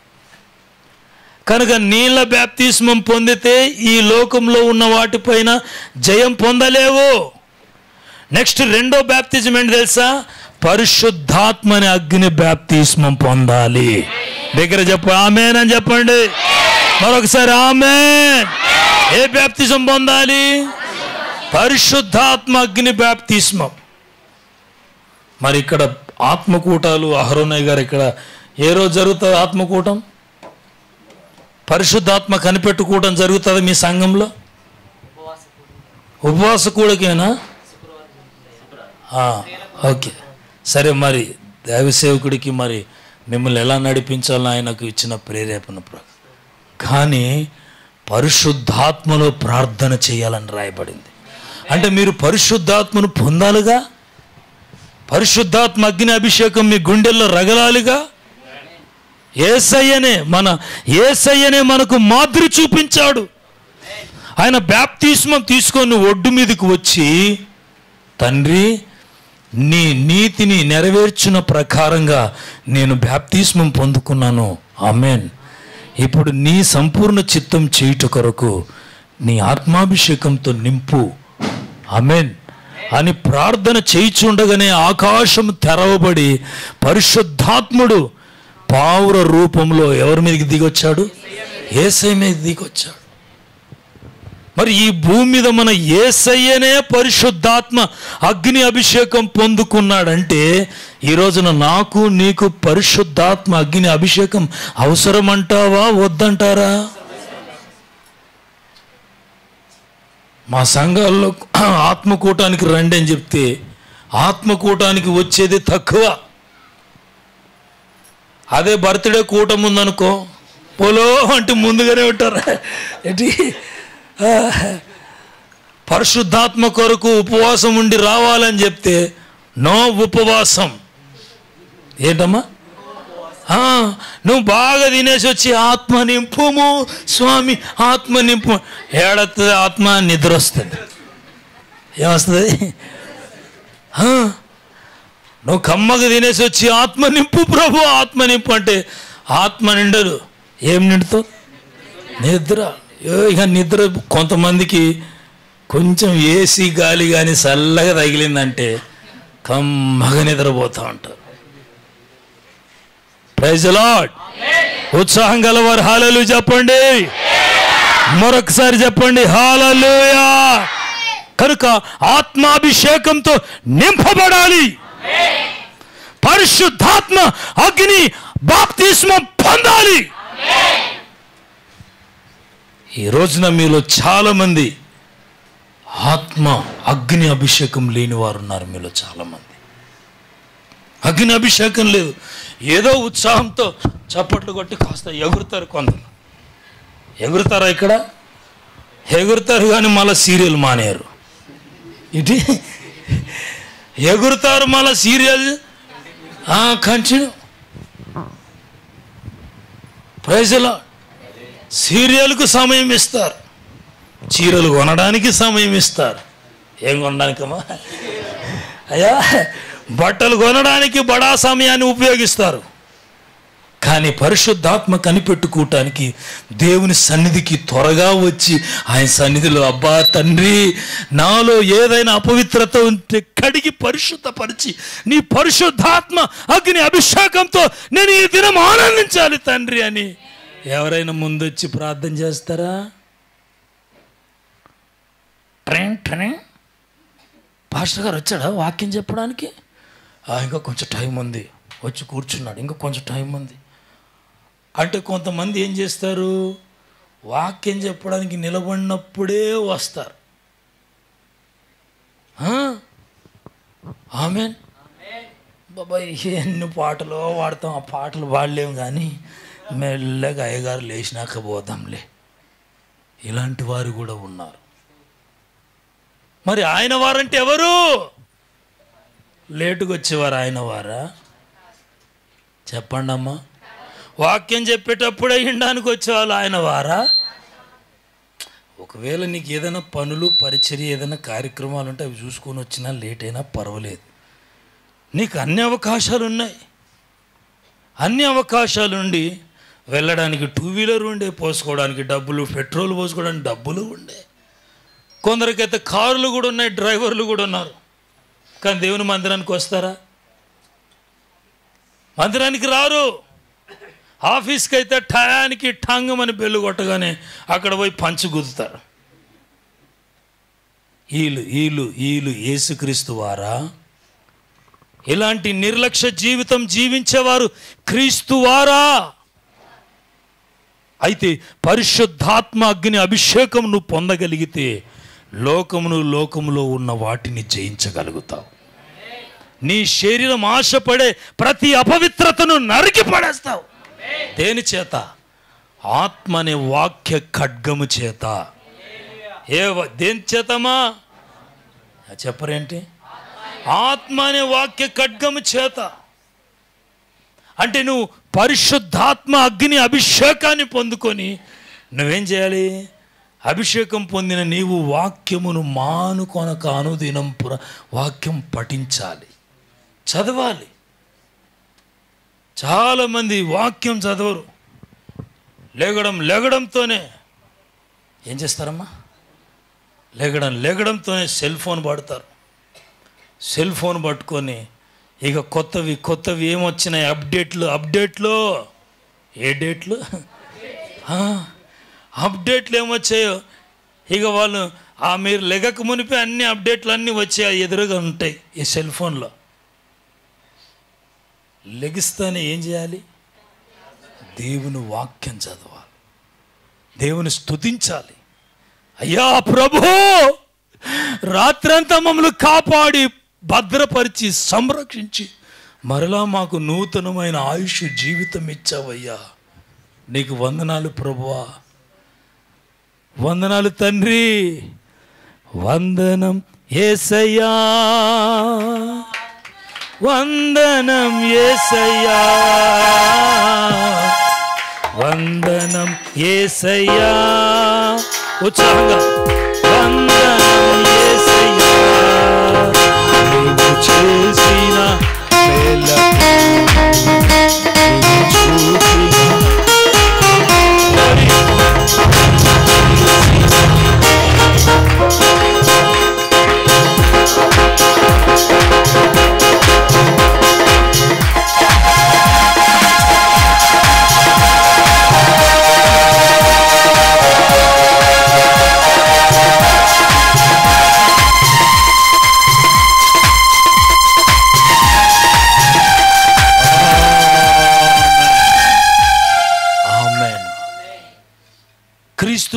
కనుక నీళ్ళ బ్యాప్తిస్మం పొందితే ఈ లోకంలో ఉన్న వాటిపైన జయం పొందలేవు నెక్స్ట్ రెండో బ్యాప్తిజం ఏంటి తెలుసా పరిశుద్ధాత్మని అగ్ని బ్యాప్తిస్మం పొందాలి దగ్గర చెప్పు ఆమెన్ అని చెప్పండి మరొకసారి ఆమెన్ ఏ బ్యాప్తిజం పొందాలి పరిశుద్ధాత్మ అగ్ని బ్యాప్తిస్మం మరి ఇక్కడ ఆత్మకూటాలు అహరోనయ్య గారు ఇక్కడ ఏ రోజు జరుగుతుంది ఆత్మకూటం పరిశుద్ధాత్మ కనిపెట్టుకోవడం జరుగుతుంది మీ సంఘంలో ఉపవాస కూడకేనా ఆ, ఓకే సరే మరి దైవ సేవకుడికి మరి మిమ్మల్ని ఎలా నడిపించాలో ఆయనకు ఇచ్చిన ప్రేరేపణ ప్ర- కానీ పరిశుద్ధాత్మలో ప్రార్థన చేయాలని రాయబడింది అంటే మీరు పరిశుద్ధాత్మను పొందాలిగా పరిశుద్ధాత్మ అగ్ని అభిషేకం మీ గుండెల్లో రగలాలిగా ఏసయ్యనే మన ఏసయ్యనే మనకు మాదిరి చూపించాడు ఆయన బ్యాప్తిస్మం తీసుకొని ఒడ్డు మీదకి వచ్చి తండ్రి నీ నీతిని నెరవేర్చిన ప్రకారంగా నేను బ్యాప్తిస్మం పొందుకున్నాను ఆమెన్ ఇప్పుడు నీ సంపూర్ణ చిత్తం చేయుట కొరకు నీ ఆత్మాభిషేకంతో నింపు ఆమెన్ అని ప్రార్థన చేయిచుండగానే ఆకాశం తెరవబడి పరిశుద్ధాత్ముడు పావుర రూపంలో ఎవరి మీదకి దిగొచ్చాడు ఏసై మీద దిగొచ్చాడు మరి ఈ భూమి మీద మన ఏసయ్యనే పరిశుద్ధాత్మ అగ్ని అభిషేకం పొందుకున్నాడంటే ఈ రోజున నాకు నీకు పరిశుద్ధాత్మ అగ్ని అభిషేకం అవసరమంటావా వద్దంటారా మా సంఘాల్లో ఆత్మకూటానికి రండి అని చెప్తే ఆత్మకూటానికి వచ్చేది తక్కువ అదే బర్త్డే కూటం ఉందనుకో పోలో అంటే ముందుగానే ఉంటారు ఏంటి ఆ, పరిశుద్ధాత్మ కొరకు ఉపవాసం ఉండి రావాలని చెప్తే నో ఉపవాసం ఏంటమ్మా ఆ, నువ్వు బాగా తినేసి వచ్చి ఆత్మ నింపుము స్వామి ఆత్మ నింపు ఏడత్తది ఆత్మ నిద్ర వస్తుంది ఏమొస్తుంది ఆ, నువ్వు కమ్మగా తినేసి వచ్చి ఆత్మ నింపు ప్రభు ఆత్మ నింపు అంటే ఆత్మ నిండదు ఏం నిండుతావు నిద్ర ఏ, ఇక నిద్ర కొంతమందికి కొంచెం ఏసీ గాలి కానీ చల్లగా తగిలిందంటే కమ్మగా నిద్రపోతూ ఉంటారు ప్రైజ్ లాడ్ ఉత్సాహం గలవారు హాలలు చెప్పండి మరొకసారి చెప్పండి హాలలుయా కనుక ఆత్మాభిషేకంతో నింపబడాలి పరిశుద్ధాత్మ అగ్ని బాప్తిస్మం పొందాలి ఈ రోజున మీలో చాలామంది ఆత్మ అగ్ని అభిషేకం లేని వారు ఉన్నారు మీలో చాలామంది అగ్ని అభిషేకం లేదు ఏదో ఉత్సాహంతో చప్పట్లు కొట్టి కాస్త ఎగురుతారు కొందరు ఎగురుతారా ఇక్కడ ఎగురుతారు కానీ మళ్ళీ సీరియల్ మానేరు ఇటు ఎగురుతారు మళ్ళీ సీరియల్ కంటిన్యూ ప్రైజ్లో సీరియల్కు సమయం ఇస్తారు చీరలు కొనడానికి సమయం ఇస్తారు ఏం కొనడానికమ్మా అయ్యా బట్టలు కొనడానికి బడా సమయాన్ని ఉపయోగిస్తారు కానీ పరిశుద్ధాత్మ కనిపెట్టుకోవటానికి దేవుని సన్నిధికి త్వరగా వచ్చి ఆయన సన్నిధిలో అబ్బా తండ్రి నాలో ఏదైనా అపవిత్రత ఉంటే కడిగి పరిశుద్ధపరిచి నీ పరిశుద్ధాత్మ అగ్ని అభిషేకంతో నేను ఈ దినం ఆనందించాలి తండ్రి అని ఎవరైనా ముందొచ్చి ప్రార్థన చేస్తారా ట్రైన్ ట్రైన్ పాస్టర్ గారు వచ్చాడా వాక్యం చెప్పడానికి "ఆ, ఇంకా కొంచెం టైం ఉంది వచ్చి కూర్చున్నాడు ఇంకా కొంచెం టైం ఉంది అంటే కొంతమంది ఏం చేస్తారు వాక్యం చెప్పడానికి నిలబడినప్పుడే వస్తారు ఆమె బాబాయ్ ఎన్ని పాటలు వాడతాం ఆ పాటలు పాడలేము కానీ మెల్లగా అయ్యగారు లేచినాక పోదాంలే ఇలాంటి వారు కూడా ఉన్నారు మరి ఆయన వారంటే ఎవరు లేటుగా వచ్చేవారు ఆయన వారా చెప్పండి అమ్మా వాక్యం చెప్పేటప్పుడు అయ్యడానికి వచ్చేవాళ్ళు ఆయన వారా ఒకవేళ నీకు ఏదైనా పనులు పరిచర్య ఏదైనా కార్యక్రమాలు ఉంటే అవి చూసుకొని వచ్చినా లేట్ అయినా పర్వాలేదు నీకు అన్ని అవకాశాలు ఉన్నాయి అన్ని అవకాశాలు ఉండి వెళ్ళడానికి టూ వీలర్ ఉండే పోసుకోవడానికి డబ్బులు పెట్రోల్ పోసుకోవడానికి డబ్బులు ఉండే కొందరికైతే కార్లు కూడా ఉన్నాయి డ్రైవర్లు కూడా ఉన్నారు కానీ దేవుని మందిరానికి వస్తారా మందిరానికి రారు ఆఫీస్కి అయితే టయానికి ఠంగమని బెల్లు కొట్టగానే అక్కడ పోయి పంచు గుద్దుతారు వీళ్ళు వీళ్ళు వీళ్ళు యేసుక్రీస్తు వారా ఇలాంటి నిర్లక్ష్య జీవితం జీవించేవారు క్రీస్తు వారా అయితే పరిశుద్ధాత్మ అగ్ని అభిషేకం నువ్వు పొందగలిగితే లోకమును లోకములో ఉన్న వాటిని జయించగలుగుతావు నీ శరీరం ఆశపడే ప్రతి అపవిత్రతను నరికి పడేస్తావు దేని చేత ఆత్మ అనే వాక్య ఖడ్గము చేత ఏ వ- దేని చేతమా చెప్పరేంటి ఆత్మ అనే వాక్య ఖడ్గము చేత అంటే నువ్వు పరిశుద్ధాత్మ అగ్ని అభిషేకాన్ని పొందుకొని నువ్వేం చేయాలి అభిషేకం పొందిన నీవు వాక్యమును మానుకొనక అనుదినం పుర వాక్యం పఠించాలి చదవాలి చాలామంది వాక్యం చదవరు లేగడం లేగడంతోనే ఏం చేస్తారమ్మా లేగడం లేగడంతోనే సెల్ ఫోన్ పడతారు సెల్ ఫోన్ పట్టుకొని ఇక కొత్తవి కొత్తవి ఏమొచ్చినాయి అప్డేట్లు అప్డేట్లు ఏ డేట్లు ఆ, అప్డేట్లు ఏమొచ్చాయో ఇక వాళ్ళు ఆ మీరు లెగక మునిపే అన్ని అప్డేట్లు అన్నీ వచ్చాయి ఎదురుగా ఉంటాయి ఈ సెల్ ఫోన్లో లెగిస్తానే ఏం చేయాలి దేవుని వాక్యం చదవాలి దేవుని స్తుతించాలి అయ్యా ప్రభు రాత్రంతా మమ్మల్ని కాపాడి భద్రపరిచి సంరక్షించి మరలా మాకు నూతనమైన ఆయుష్ జీవితం ఇచ్చావయ్యా నీకు వందనాలు ప్రభువా వందనాలు తండ్రి వందనం ఏసయ్యా వందనం ఏసయ్యా వందనం ఏసయ్యా ఉత్సాహంగా వందనం ఏసయ్యా నీవు చేసిన మేలకు నీవు చూపిన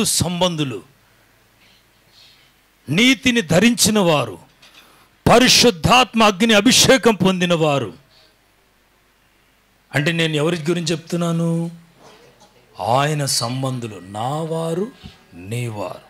సంబంధులు నీతిని ధరించిన వారు పరిశుద్ధాత్మ అగ్ని అభిషేకం పొందిన వారు అంటే నేను ఎవరి గురించి చెప్తున్నాను ఆయన సంబంధులు నా వారు నీ వారు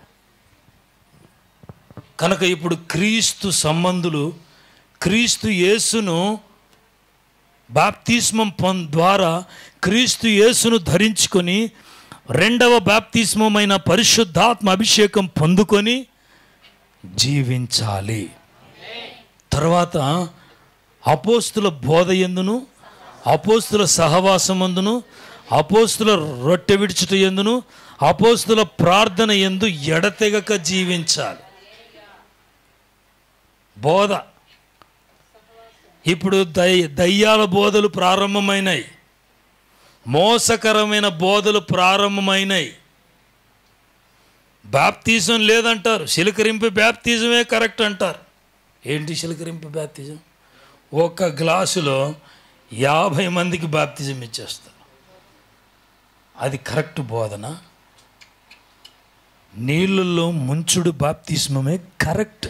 కనుక ఇప్పుడు క్రీస్తు సంబంధులు క్రీస్తు యేసును బాప్తిస్మం పొం ద్వారా క్రీస్తు యేసును ధరించుకొని రెండవ బాప్తిస్మమైన పరిశుద్ధాత్మ అభిషేకం పొందుకొని జీవించాలి తర్వాత అపోస్తుల బోధ ఎందును అపోస్తుల సహవాసమందును అపోస్తుల రొట్టె విడుచుట ఎందును అపోస్తుల ప్రార్థన ఎందు ఎడతెగక జీవించాలి బోధ ఇప్పుడు దై దయ్యాల బోధలు ప్రారంభమైనాయి మోసకరమైన బోధలు ప్రారంభమైనాయి బాప్తిజం లేదంటారు చిలకరింపు బాప్తిజమే కరెక్ట్ అంటారు ఏంటి చిలకరింపు బాప్తిజం ఒక గ్లాసులో యాభై మందికి బాప్తిజం ఇచ్చేస్తారు అది కరెక్ట్ బోధన నీళ్ళల్లో ముంచుడు బాప్తిస్మమే కరెక్ట్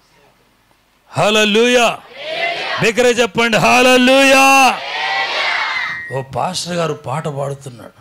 హలలుయా బిగ్గరే చెప్పండి హలలుయా ఓ పాస్టర్ గారు పాట పాడుతున్నాడు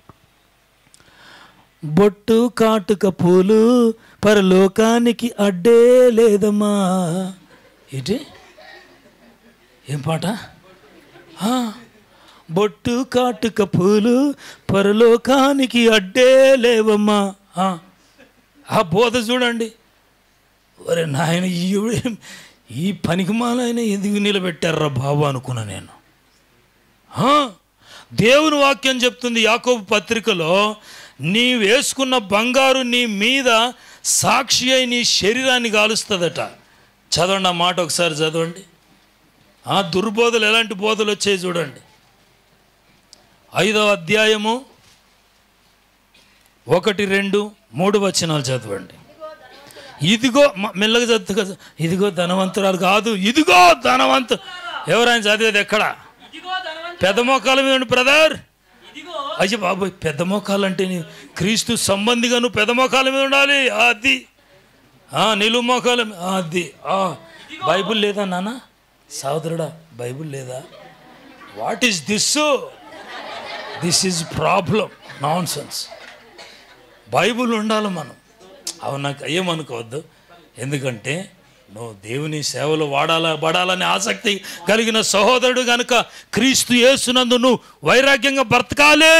బొట్టు కాటుక పూలు పరలోకానికి అడ్డే లేదమ్మా ఏంటి ఏం పాట ఆ, బొట్టు కాటుక పూలు పరలోకానికి అడ్డే లేవమ్మా ఆ, ఆ బోధ చూడండి ఒరే నాయన ఈవిడ ఈ పనికిమాలైన ఎందుకు నిలబెట్టారా బాబు అనుకున్నా నేను ఆ, దేవుని వాక్యం చెప్తుంది యాకోబు పత్రికలో నీ వేసుకున్న బంగారు నీ మీద సాక్షి అయి నీ శరీరాన్ని కాలుస్తుందట చదవండి ఆ మాట ఒకసారి చదవండి ఆ దుర్బోధలు ఎలాంటి బోధలు వచ్చాయి చూడండి ఐదవ అధ్యాయము ఒకటి రెండు మూడు వచనాలు చదవండి ఇదిగో మ- మెల్లగా చదువు కదా ఇదిగో ధనవంతురాలు కాదు ఇదిగో ధనవంతు ఎవరైనా చదివేది ఎక్కడ ఇదిగో ధనవంతు పెద్ద మోకాల మీద ఉండు బ్రదర్ ఇదిగో అయ్యో బాబోయ్ పెద్ద మోకాలు అంటే నీ క్రీస్తు సంబంధిగా నువ్వు పెద్ద మోకాల మీద ఉండాలి అది ఆ, నిలువు మోకాల మీ- ఆ, అది ఆ, బైబుల్ లేదా నాన్న సోదరుడా బైబుల్ లేదా what is this this is problem nonsense Bible ఉండాలి మనం అవి నాకు ఏమనుకోవద్దు ఎందుకంటే నువ్వు దేవుని సేవలో వాడాల పడాలని ఆసక్తి కలిగిన సహోదరుడు కనుక క్రీస్తు యేసునందు నువ్వు వైరాగ్యంగా బ్రతకాలి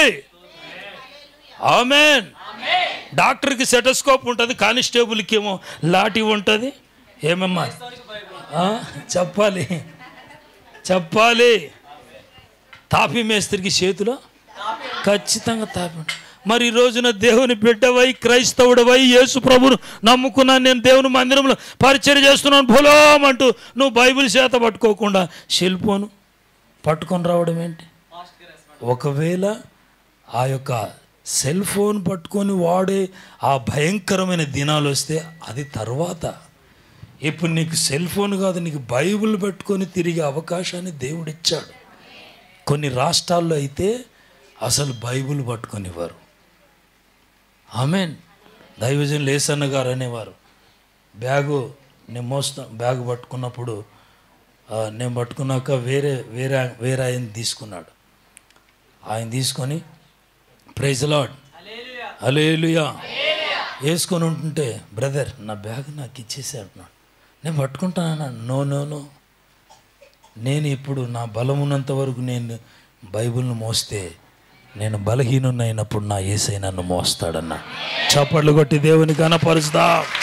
ఆమెన్ డాక్టర్కి సెటస్కోప్ ఉంటుంది కానిస్టేబుల్కి ఏమో లాఠీ ఉంటుంది ఏమమ్మా ఆ, చెప్పాలి చెప్పాలి తాపి మేస్త్రికి చేతిలో ఖచ్చితంగా తాపి ఉంటుంది. మరి ఈ రోజున దేవుని బిడ్డవై క్రైస్తవుడవై యేసు ప్రభును నమ్ముకున్నాను నేను దేవుని మందిరంలో పరిచయం చేస్తున్నాను భూలోం అంటూ నువ్వు బైబిల్ చేత పట్టుకోకుండా శిల్పోను పట్టుకొని రావడం ఏంటి ఒకవేళ ఆ యొక్క సెల్ ఫోన్ పట్టుకొని వాడే ఆ భయంకరమైన దినాలు వస్తే అది తర్వాత ఇప్పుడు నీకు సెల్ ఫోన్ కాదు నీకు బైబిల్ పెట్టుకొని తిరిగే అవకాశాన్ని దేవుడిచ్చాడు కొన్ని రాష్ట్రాల్లో అయితే అసలు బైబిల్ పట్టుకొనివ్వరు ఆమెన్ దైవజన్ లేసన్న గారు అనేవారు బ్యాగు నేను మోస్తా బ్యాగ్ పట్టుకున్నప్పుడు ఆ, నేను పట్టుకున్నాక వేరే వేరే వేరే ఆయన తీసుకున్నాడు ఆయన తీసుకొని ప్రైజ్ లాడ్ అలేలుయా వేసుకొని ఉంటుంటే బ్రదర్ నా బ్యాగ్ నాకు ఇచ్చేసి అంటున్నాడు నేను పట్టుకుంటాను నో నో నో నేను ఇప్పుడు నా బలం ఉన్నంత వరకు నేను బైబిల్ను మోస్తే నేను బలహీనున్నైనప్పుడు నా ఏసై నన్ను మోస్తాడన్న చప్పట్లు కొట్టి దేవుని కనపరుస్తా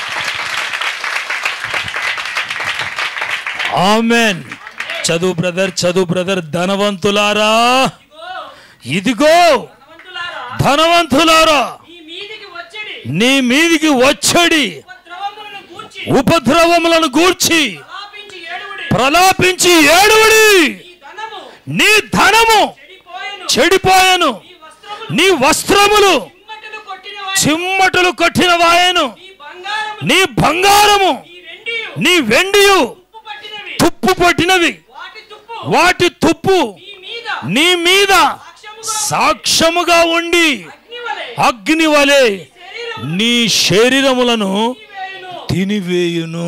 ఆమెన్ చదువు బ్రదర్ చదువు బ్రదర్ ధనవంతులారా ఇదిగో ధనవంతులారా ధనవంతులారా ఈ మీదికి వచ్చడి నీ మీదికి వచ్చడి ఉపద్రవములను గూర్చి ఉపద్రవములను గూర్చి ఆపించి ఏడువుడి ప్రలాపించి ఏడువడి ఈ ధనము నీ ధనము చెడిపోయెను చెడిపోయాను ఈ వస్త్రములు నీ వస్త్రములు చిమ్మటలు కొట్టిన వాయి చిమ్మటలు కొట్టిన వాయను ఈ బంగారము నీ బంగారము ఈ వెండియు నీ వెండియు ఉప్పు పట్టినవి తుప్పు పట్టినవి వాటి తుప్పు వాటి తుప్పు ఈ మీద నీ మీద సాక్ష్యముగా సాక్ష్యముగా ఉండి అగ్నివలె అగ్ని వలె నీ శరీరములను వేయును తినివేయును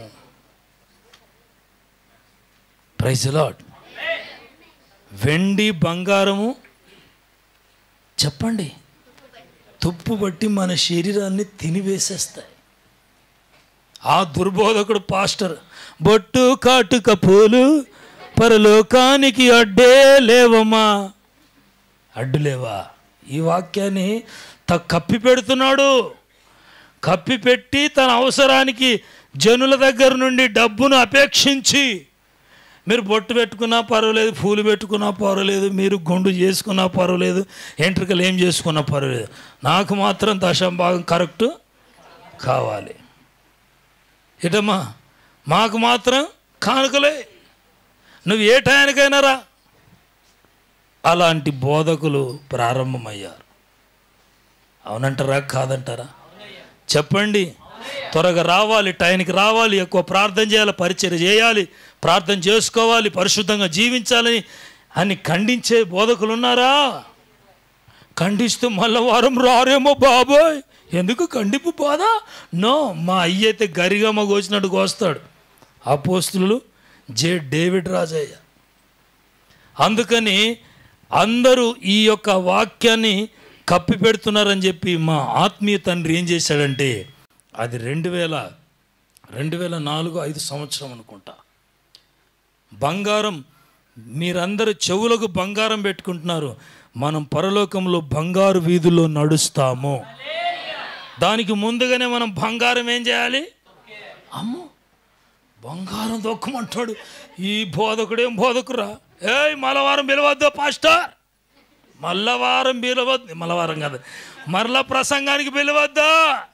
ప్రైజ్ లాడ్ వెండి బంగారము చెప్పండి తుప్పు బట్టి మన శరీరాన్ని తినివేసేస్తాయి ఆ దుర్బోధకుడు పాస్టర్ బొట్టు కాటుక పూలు పరలోకానికి అడ్డే లేవమ్మా అడ్డు లేవా ఈ వాక్యాన్ని త కప్పి పెడుతున్నాడు కప్పి పెట్టి తన అవసరానికి జనుల దగ్గర నుండి డబ్బును అపేక్షించి మీరు బొట్టు పెట్టుకున్నా పర్వాలేదు పూలు పెట్టుకున్నా పర్వాలేదు మీరు గుండు చేసుకున్నా పర్వాలేదు ఎంట్రికలు ఏం చేసుకున్నా పర్వాలేదు నాకు మాత్రం దశం భాగం కరెక్ట్ కావాలి ఇటమ్మా మాకు మాత్రం కానుకలే నువ్వు ఏ టయానికైనా రా అలాంటి బోధకులు ప్రారంభమయ్యారు అవునంటారా కాదంటారా చెప్పండి త్వరగా రావాలి టైంకి రావాలి ఎక్కువ ప్రార్థన చేయాలి పరిచయం చేయాలి ప్రార్థన చేసుకోవాలి పరిశుద్ధంగా జీవించాలని అని ఖండించే బోధకులు ఉన్నారా ఖండిస్తూ మళ్ళా వారం రారేమో బాబోయ్ ఎందుకు ఖండింపు బాధ నో మా అయ్య అయితే గరిగమ్మ కోసినట్టు కోస్తాడు అపోస్తులు జే డేవిడ్ రాజయ్య అందుకని అందరూ ఈ యొక్క వాక్యాన్ని కప్పి పెడుతున్నారని చెప్పి మా ఆత్మీయ తండ్రి ఏం చేశాడంటే అది రెండు వేల రెండు వేల నాలుగు ఐదు సంవత్సరం అనుకుంటా బంగారం మీరందరూ చెవులకు బంగారం పెట్టుకుంటున్నారు మనం పరలోకంలో బంగారు వీధుల్లో నడుస్తాము దానికి ముందుగానే మనం బంగారం ఏం చేయాలి అమ్మో బంగారం దొక్కమంటాడు ఈ బోధకుడేం బోధకురా ఏయ్ మలవారం పిలవద్దు పాస్టర్ మల్లవారం పిలవద్దు మల్లవారం కాదు మరల ప్రసంగానికి పిలవద్దా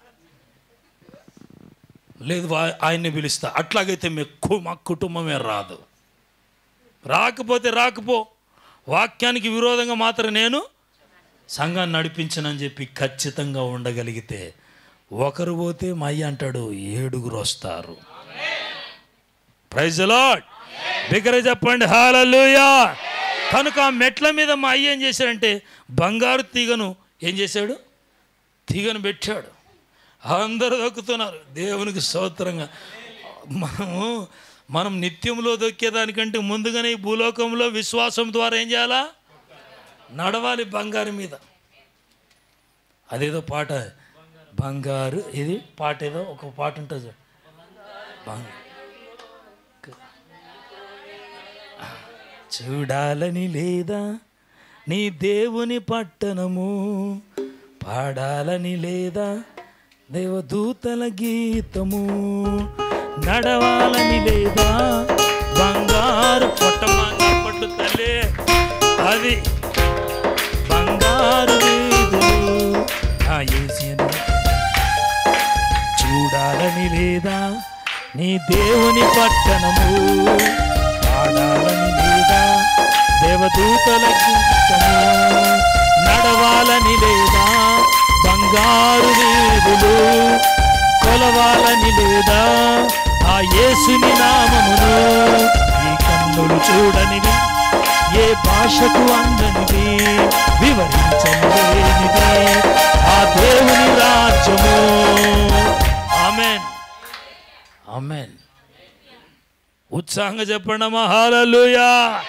లేదు వా- ఆయన్ని పిలుస్తా అట్లాగైతే మీ కు- మా కుటుంబమే రాదు రాకపోతే రాకపో వాక్యానికి విరోధంగా మాత్రం నేను సంఘాన్ని నడిపించనని చెప్పి ఖచ్చితంగా ఉండగలిగితే ఒకరు పోతే మా అయ్య అంటాడు ఏడుగురు వస్తారు ప్రైజ్ లాడ్ బిగ్గర చెప్పండి హాలూయా కనుక ఆ మెట్ల మీద మా అయ్య ఏం చేశాడంటే బంగారు తీగను ఏం చేశాడు తీగను పెట్టాడు అందరూ దొక్కుతున్నారు దేవునికి స్తోత్రంగా మనము మనం నిత్యంలో దొక్కేదానికంటే ముందుగానే ఈ భూలోకంలో విశ్వాసం ద్వారా ఏం చేయాలా నడవాలి బంగారు మీద అదేదో పాట బంగారు ఇది పాట ఏదో ఒక పాట ఉంటుంది చూడు. బంగారు చూడాలని లేదా నీ దేవుని పట్టణము పాడాలని లేదా దేవదూతల గీతము నడవాలని లేదా బంగారు పొట్టమాని పట్టు తల్లి అది బంగారు వీధులు ఆ యేసుని చూడాలని లేదా నీ దేవుని పట్టణము పాడాలని లేదా దేవదూతల గీతము నడవాలని లేదా బంగారు వీధులు కొలవాలని లేదా ఆ యేసుని నామమును ఈ కన్నులు చూడనివి ఏ భాషకు అందనిది వివరించలేనిది ఆ దేవుని రాజ్యము ఆమెన్ ఆమెన్ ఉత్సాహంగా చెప్పండి అమ్మా హాలూయా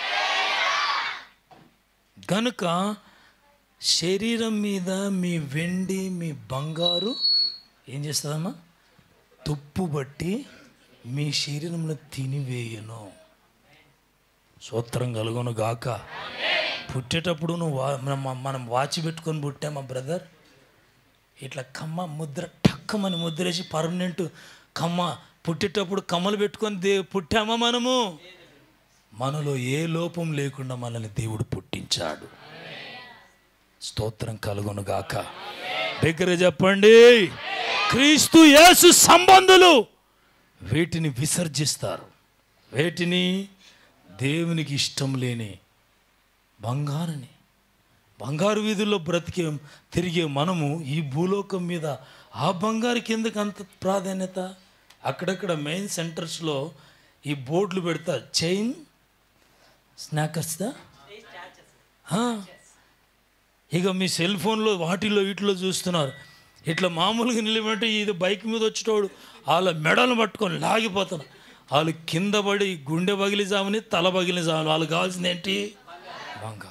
కనుక శరీరం మీద మీ వెండి మీ బంగారు ఏం చేస్తుందమ్మా తుప్పు బట్టి మీ శరీరంలో తినివేయను సూత్రం కలుగును గాక పుట్టేటప్పుడు నువ్వు వా- మనం- మనం వాచి పెట్టుకొని పుట్టామా బ్రదర్ ఇట్లా కమ్మ ముద్ర టక్కమని ముద్రేసి పర్మనెంట్ కమ్మ పుట్టేటప్పుడు కమ్మలు పెట్టుకొని దే పుట్టామా మనము మనలో ఏ లోపం లేకుండా మనల్ని దేవుడు పుట్టించాడు స్తోత్రం కలుగును గాక దగ్గర చెప్పండి క్రీస్తు యేసు సంబంధులు వీటిని విసర్జిస్తారు వేటిని దేవునికి ఇష్టం లేని బంగారుని బంగారు వీధుల్లో బ్రతికే తిరిగే మనము ఈ భూలోకం మీద ఆ బంగారుకి ఎందుకు అంత ప్రాధాన్యత అక్కడక్కడ మెయిన్ సెంటర్స్లో ఈ బోర్డులు పెడతా చైన్ స్నాకర్స్దా ఇక మీ సెల్ ఫోన్లో వాటిల్లో వీటిలో చూస్తున్నారు ఇట్లా మామూలుగా నిలబెట్టి ఇది బైక్ మీద వచ్చేటోడు వాళ్ళ మెడలు పట్టుకొని లాగిపోతాను వాళ్ళు కింద పడి గుండె పగిలి జామని తల పగిలి జామని వాళ్ళకి కావాల్సింది ఏంటి బంగారం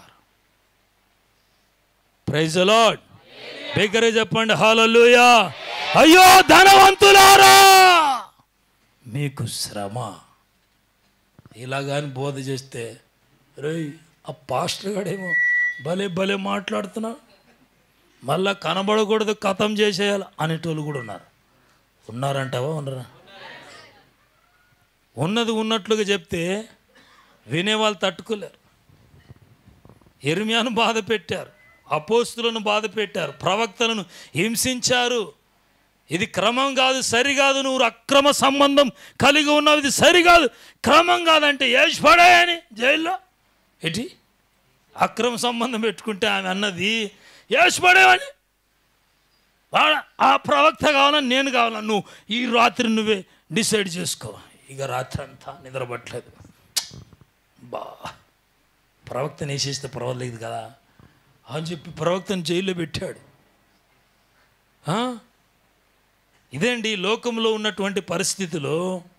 ప్రైజ్ లాడ్ బిగ్గరే చెప్పండి హాలూయా అయ్యో ధనవంతులారా మీకు శ్రమ ఇలాగాని బోధ చేస్తే రేయ్ ఆ పాస్టర్ గాడేమో భలే భలే మాట్లాడుతున్నా మళ్ళా కనబడకూడదు కథం చేసేయాలి అనేటోళ్ళు కూడా ఉన్నారు ఉన్నారంటావా ఉండరా ఉన్నది ఉన్నట్లుగా చెప్తే వినేవాళ్ళు తట్టుకోలేరు ఎర్మియాను బాధ పెట్టారు అపోస్తులను బాధ పెట్టారు ప్రవక్తలను హింసించారు ఇది క్రమం కాదు సరికాదు నువ్వు అక్రమ సంబంధం కలిగి ఉన్నావు ఇది సరికాదు క్రమం కాదంటే ఏజ్ పడాయని జైల్లో ఏంటి అక్రమ సంబంధం పెట్టుకుంటే ఆమె అన్నది ఏజ్ పడేవని వాడ ఆ ప్రవక్త కావాలని నేను కావాలని నువ్వు ఈ రాత్రి నువ్వే డిసైడ్ చేసుకో ఇక రాత్రి అంతా నిద్రపట్టలేదు బా ప్రవక్తను వేసేస్తే పర్వాలేదు కదా అని చెప్పి ప్రవక్తను జైల్లో పెట్టాడు ఆ? ఇదేంటి లోకంలో ఉన్నటువంటి పరిస్థితిలో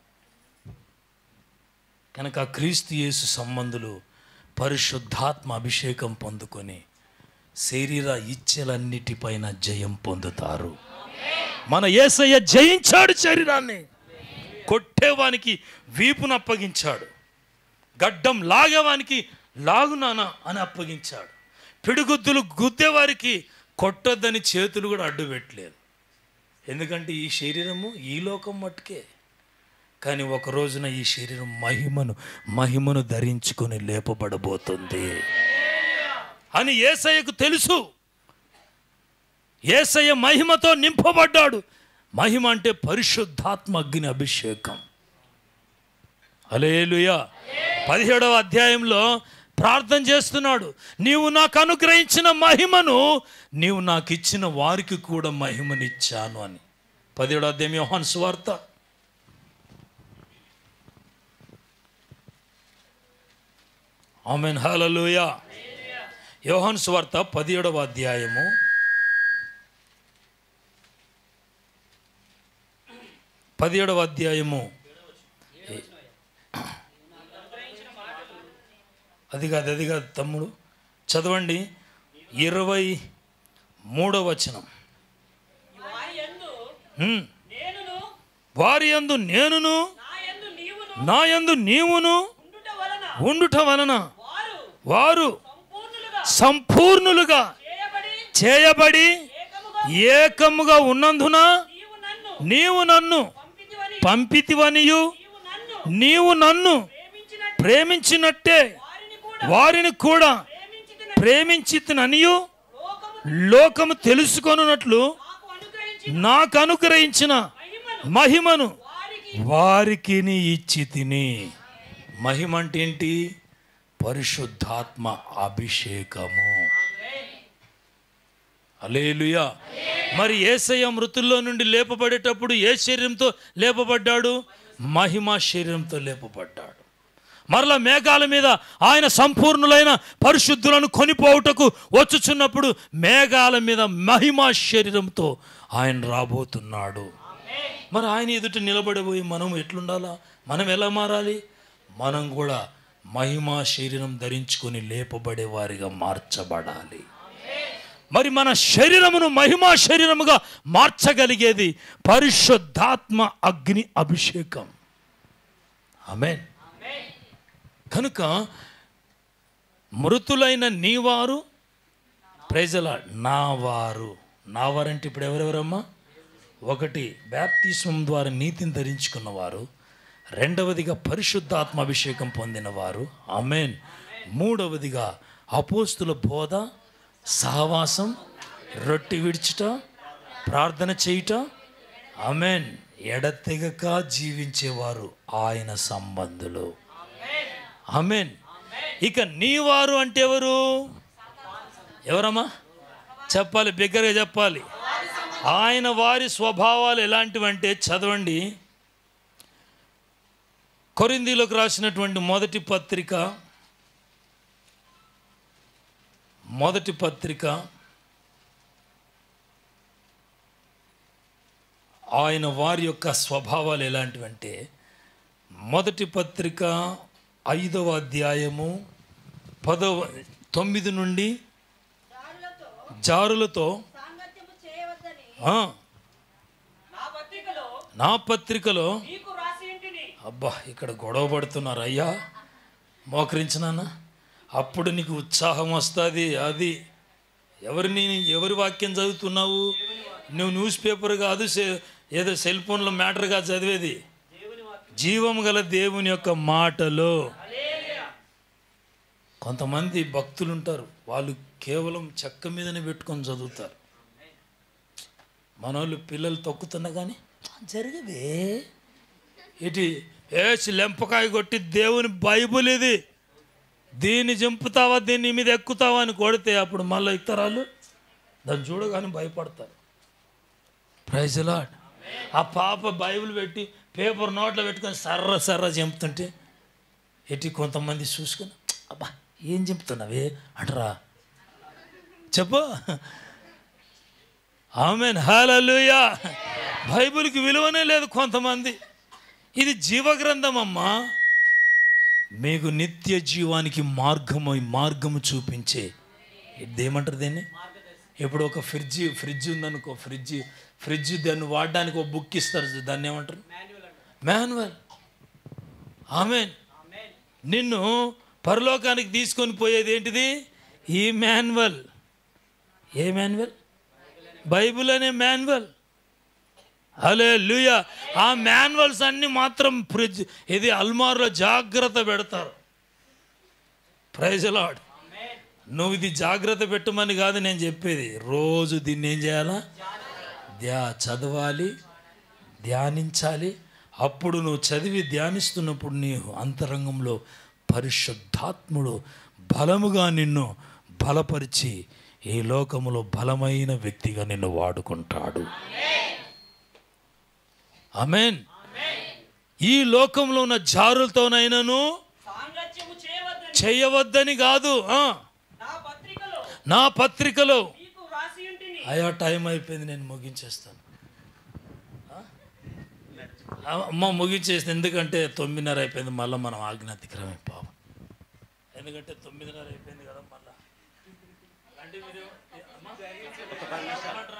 కనుక ఆ క్రీస్తు యేసు సంబంధులు పరిశుద్ధాత్మ అభిషేకం పొందుకొని శరీర ఇచ్చలన్నిటిపైన జయం పొందుతారు మన యేసయ్య జయించాడు శరీరాన్ని కొట్టేవానికి వీపును అప్పగించాడు గడ్డం లాగేవానికి లాగునానా అని అప్పగించాడు పిడిగుద్దులు గుద్దేవారికి కొట్టొద్దని చేతులు కూడా అడ్డు పెట్టలేదు ఎందుకంటే ఈ శరీరము ఈ లోకం మట్టుకే కానీ ఒక రోజున ఈ శరీరం మహిమను మహిమను ధరించుకొని లేపబడబోతుంది అని ఏసయ్యకు తెలుసు ఏసయ్య మహిమతో నింపబడ్డాడు మహిమ అంటే పరిశుద్ధాత్మ అగ్ని అభిషేకం అలేలుయా పదిహేడవ అధ్యాయంలో ప్రార్థన చేస్తున్నాడు నీవు నాకు అనుగ్రహించిన మహిమను నీవు నాకు ఇచ్చిన వారికి కూడా మహిమనిచ్చాను అని పదిహేడవ అధ్యాయం యోహాను సువార్త ఆమెన్ హల్లెలూయా యోహాను సువార్త పదిహేడవ అధ్యాయము పదిహేడవ అధ్యాయము అది కాదు అది కాదు తమ్ముడు చదవండి ఇరవై మూడవ వచనం వారి యందు హ్మ్. నేనును వారి యందు నేనును నా యందు నీవును నా యందు నీవును ఉండుట వలన ఉండుట వలన వారు వారు సంపూర్ణులుగా సంపూర్ణులుగా చేయబడి చేయబడి ఏకముగా ఏకముగా ఉన్నందున నీవు నన్ను నీవు నన్ను పంపితివని పంపితివనియు నీవు నన్ను నీవు నన్ను ప్రేమించినట్టు ప్రేమించినట్టే వారిని కూడా వారిని కూడా ప్రేమించిన ప్రేమించితననియు లోకము లోకము తెలుసుకొనున్నట్లు నాకు అనుగ్రహించి నాకు అనుగ్రహించిన మహిమను మహిమను వారికి వారికి ఇచ్చి తిని మహిమ అంటే ఏంటి పరిశుద్ధాత్మ అభిషేకము అలేలుయా మరి ఏసయ్య మృతుల్లో నుండి లేపబడేటప్పుడు ఏ శరీరంతో లేపబడ్డాడు మహిమ శరీరంతో లేపబడ్డాడు మరలా మేఘాల మీద ఆయన సంపూర్ణులైన పరిశుద్ధులను కొనిపోవుటకు వచ్చుచున్నప్పుడు మేఘాల మీద మహిమ శరీరంతో ఆయన రాబోతున్నాడు మరి ఆయన ఎదుట నిలబడిపోయి మనం ఎట్లుండాలా మనం ఎలా మారాలి మనం కూడా మహిమా శరీరం ధరించుకొని లేపబడే వారిగా మార్చబడాలి మరి మన శరీరమును మహిమా శరీరముగా మార్చగలిగేది పరిశుద్ధాత్మ అగ్ని అభిషేకం ఆమెన్ కనుక మృతులైన నీవారు ప్రజల నా వారు నా వారంటే ఇప్పుడు ఎవరెవరమ్మా ఒకటి బ్యాప్తిస్వం ద్వారా నీతిని ధరించుకున్నవారు రెండవదిగా పరిశుద్ధాత్మ అభిషేకం పొందినవారు అమెన్ మూడవదిగా అపోస్తుల బోధ సహవాసం రొట్టె విడిచుట ప్రార్థన చేయుట అమెన్ ఎడతెగక జీవించేవారు ఆయన సంబంధులు అమెన్ ఇక నీవారు అంటే ఎవరు ఎవరమ్మా చెప్పాలి బిగ్గరగా చెప్పాలి ఆయన వారి స్వభావాలు ఎలాంటివంటే చదవండి కొరిందీలోకి రాసినటువంటి మొదటి పత్రిక మొదటి పత్రిక ఆయన వారి యొక్క స్వభావాలు ఎలాంటివంటే మొదటి పత్రిక ఐదవ అధ్యాయము పదవ తొమ్మిది నుండి దారులతో జారులతో సాంగత్యము చేయవద్దని ఆ, నా పత్రికలో నా పత్రికలో నీకు రాసి ఇంటిని అబ్బా ఇక్కడ గొడవ పడుతున్నారు అయ్యా మోకరించినానా అప్పుడు నీకు ఉత్సాహం వస్తుంది అది ఎవరిని ఎవరి వాక్యం చదువుతున్నావు నువ్వు న్యూస్ పేపర్ కాదు సె- ఏదో సెల్ ఫోన్లో మ్యాటర్గా చదివేది జీవం గల దేవుని యొక్క మాటలు కొంతమంది భక్తులు ఉంటారు వాళ్ళు కేవలం చెక్క మీదనే పెట్టుకొని చదువుతారు మనోళ్ళు పిల్లలు తొక్కుతున్నా కానీ జరగవే ఇటు ఏసి లెంపకాయ కొట్టి దేవుని బైబుల్ ఇది దీన్ని చంపుతావా దీన్ని మీద ఎక్కుతావా అని కొడితే అప్పుడు మళ్ళీ ఇతరాలు దాన్ని చూడగానే భయపడతారు ప్రైజ్ లాడ్ ఆ పాప బైబిల్ పెట్టి పేపర్ నోట్లో పెట్టుకొని సర్ర సర్ర చంపుతుంటే ఎట్టి కొంతమంది చూసుకొని అబ్బా ఏం చెప్తున్నావే అంటరా చెప్పు ఆమెన్ హాలూయా బైబిల్కి విలువనే లేదు కొంతమంది ఇది జీవగ్రంథం అమ్మా మీకు నిత్య జీవానికి మార్గము మార్గము చూపించే ఇదేమంటారు దీన్ని ఇప్పుడు ఒక ఫ్రిడ్జ్ ఫ్రిడ్జ్ ఉందనుకో ఫ్రిడ్జ్ ఫ్రిడ్జ్ దాన్ని వాడడానికి ఒక బుక్ ఇస్తారు చూ- దాన్ని ఏమంటారు మాన్యువల్ ఆమెన్ నిన్ను పరలోకానికి తీసుకొని పోయేది ఏంటిది ఈ మాన్యువల్ ఏ మాన్యువల్ బైబిల్ అనే మాన్యువల్ హలే లూయా ఆ మాన్యువల్స్ అన్ని మాత్రం ఫ్రిడ్జ్ ఇది అల్మార్లో జాగ్రత్త పెడతారు ప్రైజ్ లాడ్ నువ్వు ఇది జాగ్రత్త పెట్టమని కాదు నేను చెప్పేది రోజు దీన్ని ఏం చేయాలా ధ్యా చదవాలి ధ్యానించాలి అప్పుడు నువ్వు చదివి ధ్యానిస్తున్నప్పుడు నీ అంతరంగంలో పరిశుద్ధాత్ముడు బలముగా నిన్ను బలపరిచి ఈ లోకములో బలమైన వ్యక్తిగా నిన్ను వాడుకుంటాడు ఆమెన్ ఈ లోకంలో ఉన్న జారులతోనైనాను సాంగత్యము చేయవద్దని చేయవద్దని కాదు ఆ, నా పత్రికలో నా పత్రికలో నీకు రాసి ఇంటిని అయ్యా టైం అయిపోయింది నేను ముగించేస్తాను ఆ? అమ్మ ముగించేసింది ఎందుకంటే తొమ్మిదిన్నర అయిపోయింది మళ్ళీ మనం ఆజ్ఞాతిక్రమే పాపం ఎందుకంటే తొమ్మిదిన్నర అయిపోయింది కదా మళ్ళా అంటే మీరు అమ్మా? చేయమంటారా?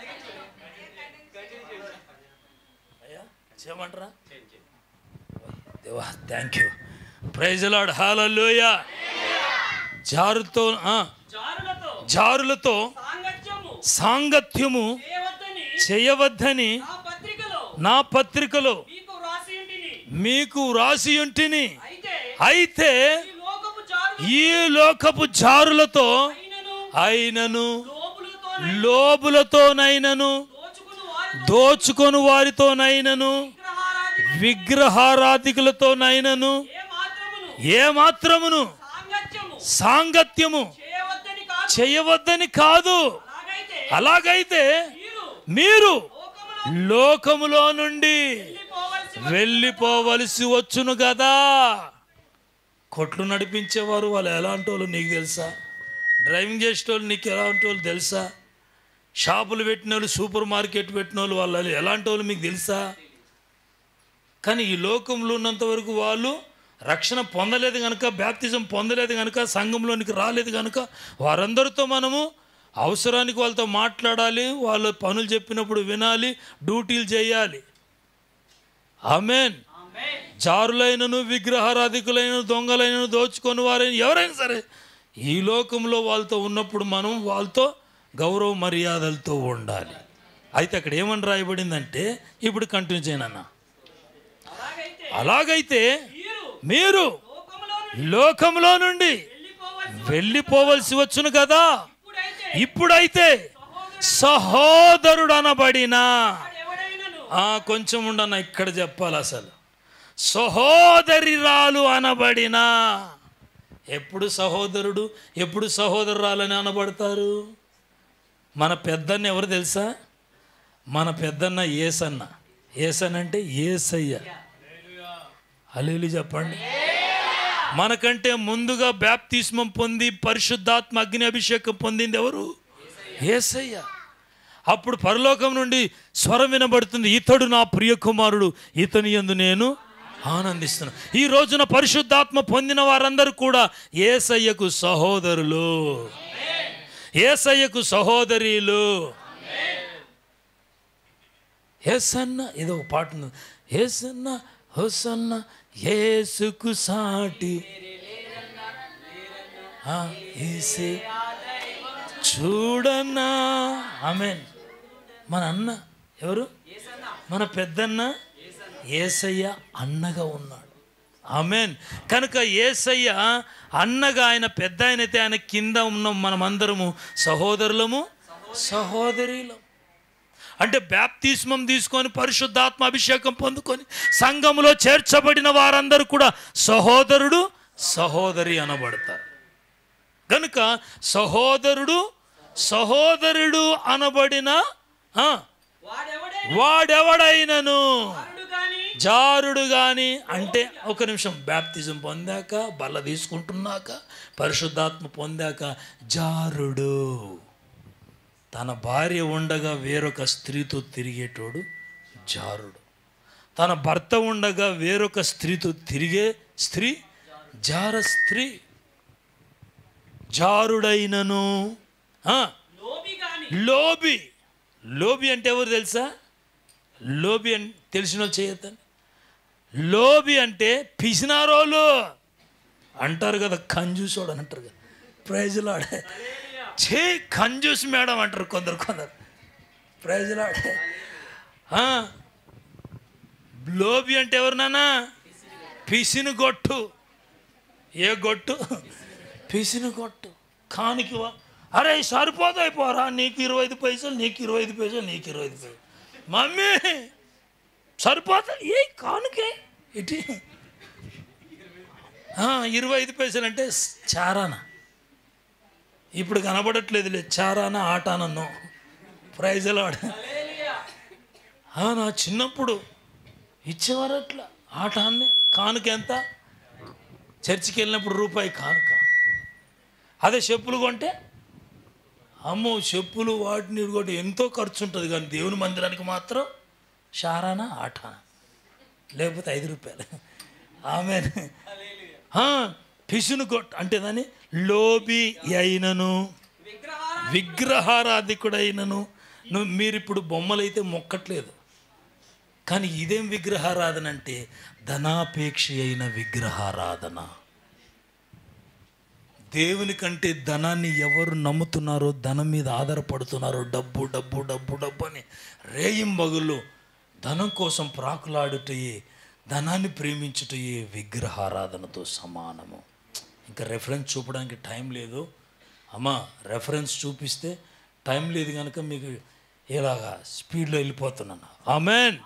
అయ్యా చేయమంటారా దేవా thank you praise lord hallelujah జారుతో ఆ, జారులతో జారులతో సాంగత్యము సాంగత్యము చేయవద్దని చేయవద్దని నా పత్రికలో నా పత్రికలో నీకు రాసి ఇంటిని మీకు వ్రాసి ఉంటిని అయితే అయితే ఈ లోకపు జారు ఈ లోకపు జారులతో అయినను అయినను లోపులతో లోబులతోనైనను దోచుకుని వారి దోచుకొని వారితోనైనను విగ్రహారాధి విగ్రహారాధికులతోనైనను ఏ మాత్రమును ఏ మాత్రమును సాంగత్యము సాంగత్యము చేయవద్దని కాదు చేయవద్దని కాదు అలాగైతే అలాగైతే మీరు మీరు లోకములో లోకములో నుండి వెళ్ళిపోవలసి వెళ్ళిపోవలసి వచ్చును కదా కొట్లు నడిపించేవారు వాళ్ళు ఎలాంటి వాళ్ళు నీకు తెలుసా డ్రైవింగ్ చేసేటోళ్ళు నీకు ఎలాంటి వాళ్ళు తెలుసా షాపులు పెట్టిన వాళ్ళు సూపర్ మార్కెట్ పెట్టిన వాళ్ళు వాళ్ళు ఎలాంటి వాళ్ళు మీకు తెలుసా కానీ ఈ లోకంలో ఉన్నంత వరకు వాళ్ళు రక్షణ పొందలేదు కనుక బ్యాప్తిజం పొందలేదు కనుక సంఘంలోనికి రాలేదు కనుక వారందరితో మనము అవసరానికి వాళ్ళతో మాట్లాడాలి వాళ్ళు పనులు చెప్పినప్పుడు వినాలి డ్యూటీలు చేయాలి ఆమెన్ జారులైనను విగ్రహారాధికులైన దొంగలైనను దోచుకొని వారైన ఎవరైనా సరే ఈ లోకంలో వాళ్ళతో ఉన్నప్పుడు మనం వాళ్ళతో గౌరవ మర్యాదలతో ఉండాలి అయితే అక్కడ ఏమని రాయబడిందంటే ఇప్పుడు కంటిన్యూ చేయనన్నా అలాగైతే మీరు లోకంలో నుండి వెళ్ళిపోవలసి వెళ్ళిపోవలసి వచ్చును కదా ఇప్పుడైతే ఇప్పుడైతే సహోదరుడు అనబడినా ఎవడైనను ఆ, కొంచెం ఉండన్న ఇక్కడ చెప్పాలి అసలు సహోదరిరాలు అనబడినా ఎప్పుడు సహోదరుడు ఎప్పుడు సహోదరురాలని అనబడతారు మన పెద్దన్న ఎవరు తెలుసా మన పెద్దన్న ఏసన్న ఏసన్ అంటే ఏసయ్య అలీలు చెప్పండి మనకంటే ముందుగా బ్యాప్తిస్మం పొంది పరిశుద్ధాత్మ అగ్ని అభిషేకం పొందింది ఎవరు ఏసయ్య అప్పుడు పరలోకం నుండి స్వరం వినబడుతుంది ఇతడు నా ప్రియ కుమారుడు ఇతని యందు నేను ఆనందిస్తున్నా ఈ రోజున పరిశుద్ధాత్మ పొందిన వారందరూ కూడా ఏసయ్యకు సహోదరులు ఏసయ్యకు సహోదరీలు ఏసన్న ఏదో ఒక పాట ఉంది ఏసన్న హోసన్న ఏసుకు సాటి ఆ, ఏసే చూడన్నా ఆమెన్ మన అన్న ఎవరు మన పెద్దన్న ఏసయ్య అన్నగా ఉన్నాడు ఆమెన్ కనుక ఏసయ్య అన్నగా ఆయన పెద్ద ఆయన అయితే ఆయన కింద ఉన్నాం మనమందరము సహోదరులము సహోదరులం అంటే బ్యాప్తిస్మం తీసుకొని పరిశుద్ధాత్మ అభిషేకం పొందుకొని సంఘములో చేర్చబడిన వారందరూ కూడా సహోదరుడు సహోదరి అనబడతారు కనుక సహోదరుడు సహోదరుడు అనబడిన ఆ, వాడెవడే వాడెవడైనను వాడు గాని జారుడు గాని అంటే ఒక నిమిషం బ్యాప్తిజం పొందాక బల్ల తీసుకుంటున్నాక పరిశుద్ధాత్మ పొందాక జారుడు తన భార్య ఉండగా వేరొక స్త్రీతో తిరిగేటోడు జారుడు తన భర్త ఉండగా వేరొక స్త్రీతో తిరిగే స్త్రీ జార స్త్రీ జారుడైనను ఆ, లోబి గాని లోబి లోబి అంటే ఎవరు తెలుసా లోబి అని తెలిసిన వాళ్ళు చేయొద్దని లోబి అంటే పిసినారోలు అంటారు కదా కంజూసోడు అని అంటారు కదా ప్రైజులాడే చే కంజూస్ మేడం అంటారు కొందరు కొందరు ప్రైజులాడే ఆ, లోబి అంటే ఎవరు నాన్న పిసిని గొట్టు ఏ గొట్టు పిసిని గొట్టు కానికి వా- అరే సరిపోతాయి పోరా నీకు ఇరవై ఐదు పైసలు నీకు ఇరవై ఐదు పైసలు నీకు ఇరవై ఐదు పైసలు మమ్మీ సరిపోతాయి ఏ కానుకే ఇటు ఆ, ఇరవై ఐదు పైసలు అంటే చారానా ఇప్పుడు కనబడట్లేదులే చారానా ఆటానన్నో ప్రైజులు ఆడ ఆ, నా చిన్నప్పుడు ఇచ్చేవారు అట్లా ఆటాన్ని కానుక ఎంత చర్చికి వెళ్ళినప్పుడు రూపాయి కానుక అదే చెప్పులు కొంటే అమ్మో చెప్పులు వాటిని కూడా ఎంతో ఖర్చు ఉంటుంది కానీ దేవుని మందిరానికి మాత్రం షారానా ఆటానా లేకపోతే ఐదు రూపాయలు ఆమె పిసును కొట్ అంటే దాన్ని లోబి అయినను విగ్రహారాధికుడైనను నువ్వు మీరు ఇప్పుడు బొమ్మలైతే మొక్కట్లేదు కానీ ఇదేం విగ్రహారాధన అంటే ధనాపేక్ష అయిన విగ్రహారాధన దేవుని కంటే ధనాన్ని ఎవరు నమ్ముతున్నారో ధనం మీద ఆధారపడుతున్నారో డబ్బు డబ్బు డబ్బు డబ్బు అని రేయింబగులు ధనం కోసం ప్రాకులాడుటయే ధనాన్ని ప్రేమించుటయే విగ్రహారాధనతో సమానము ఇంకా రెఫరెన్స్ చూపడానికి టైం లేదు అమ్మా రెఫరెన్స్ చూపిస్తే టైం లేదు కనుక మీకు ఇలాగా స్పీడ్లో వెళ్ళిపోతున్నాను ఆమెన్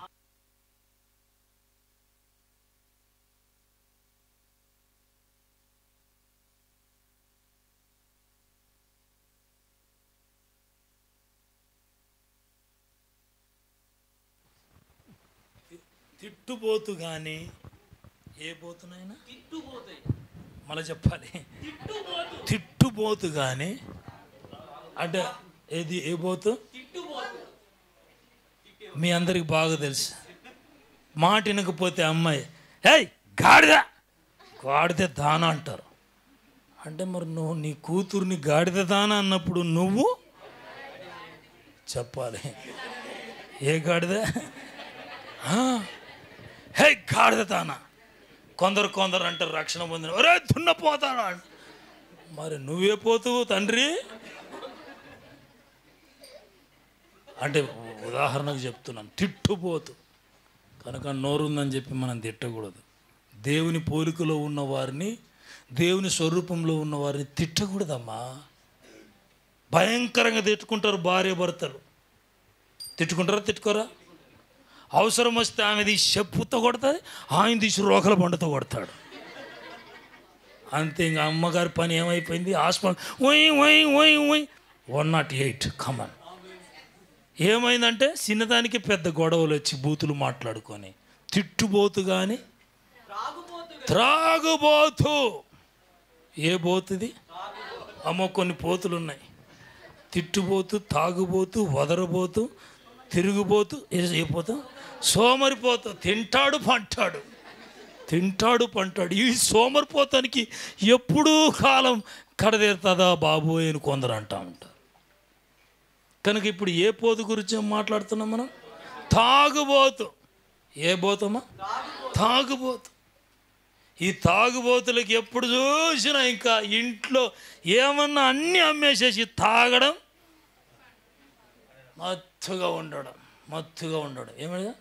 తిట్టుబోతు కానీ ఏ పోతునైనా తిట్టుపోతాయి మళ్ళీ చెప్పాలి తిట్టుపోతు తిట్టుబోతు కానీ అంటే ఏది ఏ బోతు తిట్టుపోతు మీ అందరికి బాగా తెలుసు మాట వినకపోతే అమ్మాయి ఏయ్ గాడిద గాడిద దాన అంటారు అంటే మరి నువ్వు నీ కూతుర్ని గాడిద దాన అన్నప్పుడు నువ్వు చెప్పాలి ఏ గాడిద ఆ, హే గాడిద దాన కొందరు కొందరు అంటారు రక్షణ పొందిన ఒరే దున్నపోతాడా అంట. మరి నువ్వే పోతువు తండ్రి అంటే ఉదాహరణకు చెప్తున్నాను తిట్టుపోతు కనుక నోరుందని చెప్పి మనం తిట్టకూడదు దేవుని పోలికలో ఉన్న వారిని దేవుని స్వరూపంలో ఉన్న వారిని తిట్టకూడదమ్మా భయంకరంగా తిట్టుకుంటారు భార్య భర్తలు తిట్టుకుంటారా తిట్టుకోరా అవసరం వస్తే ఆమెది చెప్పుతో కొడుతుంది ఆయన తీసి రోకల బండతో కొడతాడు అంతే ఇంకా అమ్మగారి పని ఏమైపోయింది హాస్పిటల్ ఓయ్ ఓయ్ ఓయ్ ఓయ్ వన్ నాట్ ఎయిట్ కమన్ ఏమైందంటే చిన్నదానికి పెద్ద గొడవలు వచ్చి బూతులు మాట్లాడుకొని తిట్టుబోతు కానీ త్రాగుబోతు ఏ బోతుది అమ్మో కొన్ని పోతులు ఉన్నాయి తిట్టుపోతూ తాగుబోతూ వదరబోతూ తిరుగుబోతూ అయిపోతూ సోమరిపోతూ తింటాడు పంటాడు తింటాడు పంటాడు ఈ సోమరిపోతానికి ఎప్పుడూ కాలం కడదేరుతుందా బాబు అని కొందరు అంటా ఉంటారు కనుక ఇప్పుడు ఏ పోతు గురించి మాట్లాడుతున్నాం మనం తాగుబోతు ఏ బోతమా తాగుబోతు ఈ తాగుబోతులకి ఎప్పుడు చూసినా ఇంకా ఇంట్లో ఏమన్నా అన్నీ అమ్మేసేసి తాగడం మత్తుగా ఉండడం మత్తుగా ఉండడం ఏమడిగా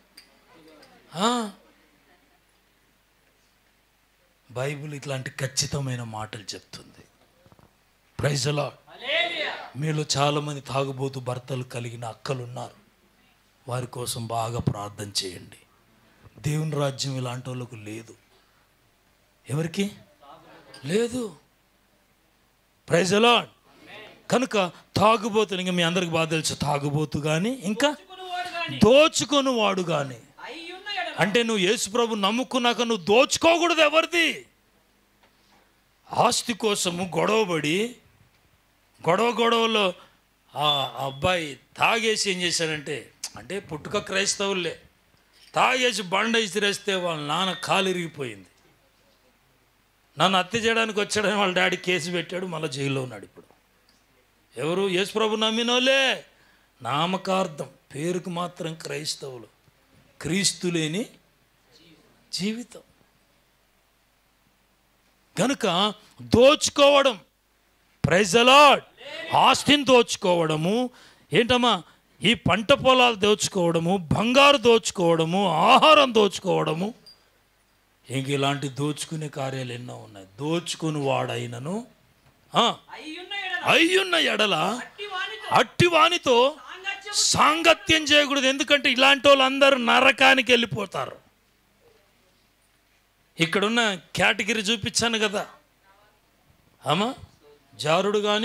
బైబిల్ ఇట్లాంటి ఖచ్చితమైన మాటలు చెప్తుంది ప్రైజలా మీలో చాలామంది తాగుబోతు భర్తలు కలిగిన అక్కలు ఉన్నారు వారి కోసం బాగా ప్రార్థన చేయండి దేవుని రాజ్యం ఇలాంటి వాళ్ళకు లేదు ఎవరికి లేదు ప్రైజ్ అలాడ్ కనుక తాగుబోతు ఇంకా మీ అందరికి బాగా తెలుసు తాగుబోతు కానీ ఇంకా దోచుకునివాడు గాని దోచుకొని వాడు కానీ అయ్యున్న ఎడల అంటే నువ్వు యేసుప్రభు నమ్ముకున్నాక నువ్వు దోచుకోకూడదు ఎవరిది ఆస్తి కోసము గొడవబడి గొడవ గొడవలో ఆ అబ్బాయి తాగేసి ఏం చేశాడంటే అంటే పుట్టుక క్రైస్తవులే తాగేసి బండ ఇసిరేస్తే వాళ్ళ నాన్న కాలు ఇరిగిపోయింది నన్ను హత్య చేయడానికి వచ్చాడని వాళ్ళ డాడీ కేసు పెట్టాడు మళ్ళీ జైల్లో ఉన్నాడు ఇప్పుడు ఎవరు యేసుప్రభు నమ్మినోలే నామకార్థం పేరుకు మాత్రం క్రైస్తవులు క్రీస్తు లేని జీవితం కనుక దోచుకోవడం ప్రైజ్ అలాడ్ ఆస్తిని దోచుకోవడము ఏంటమ్మా ఈ పంట పొలాలు దోచుకోవడము బంగారు దోచుకోవడము ఆహారం దోచుకోవడము ఇంక ఇలాంటి దోచుకునే కార్యాలు ఎన్నో ఉన్నాయి దోచుకుని వాడైనను ఆ, అయ్యున్న ఎడల అయ్యున్న ఎడల అట్టి వానితో అట్టి వానితో సాంగత్యం సాంగత్యం చేయకూడదు ఎందుకంటే ఇలాంటి వాళ్ళందరూ నరకానికి వెళ్ళిపోతారు ఇక్కడున్న కేటగిరీ చూపించాను కదా ఆమా జారుడు కానీ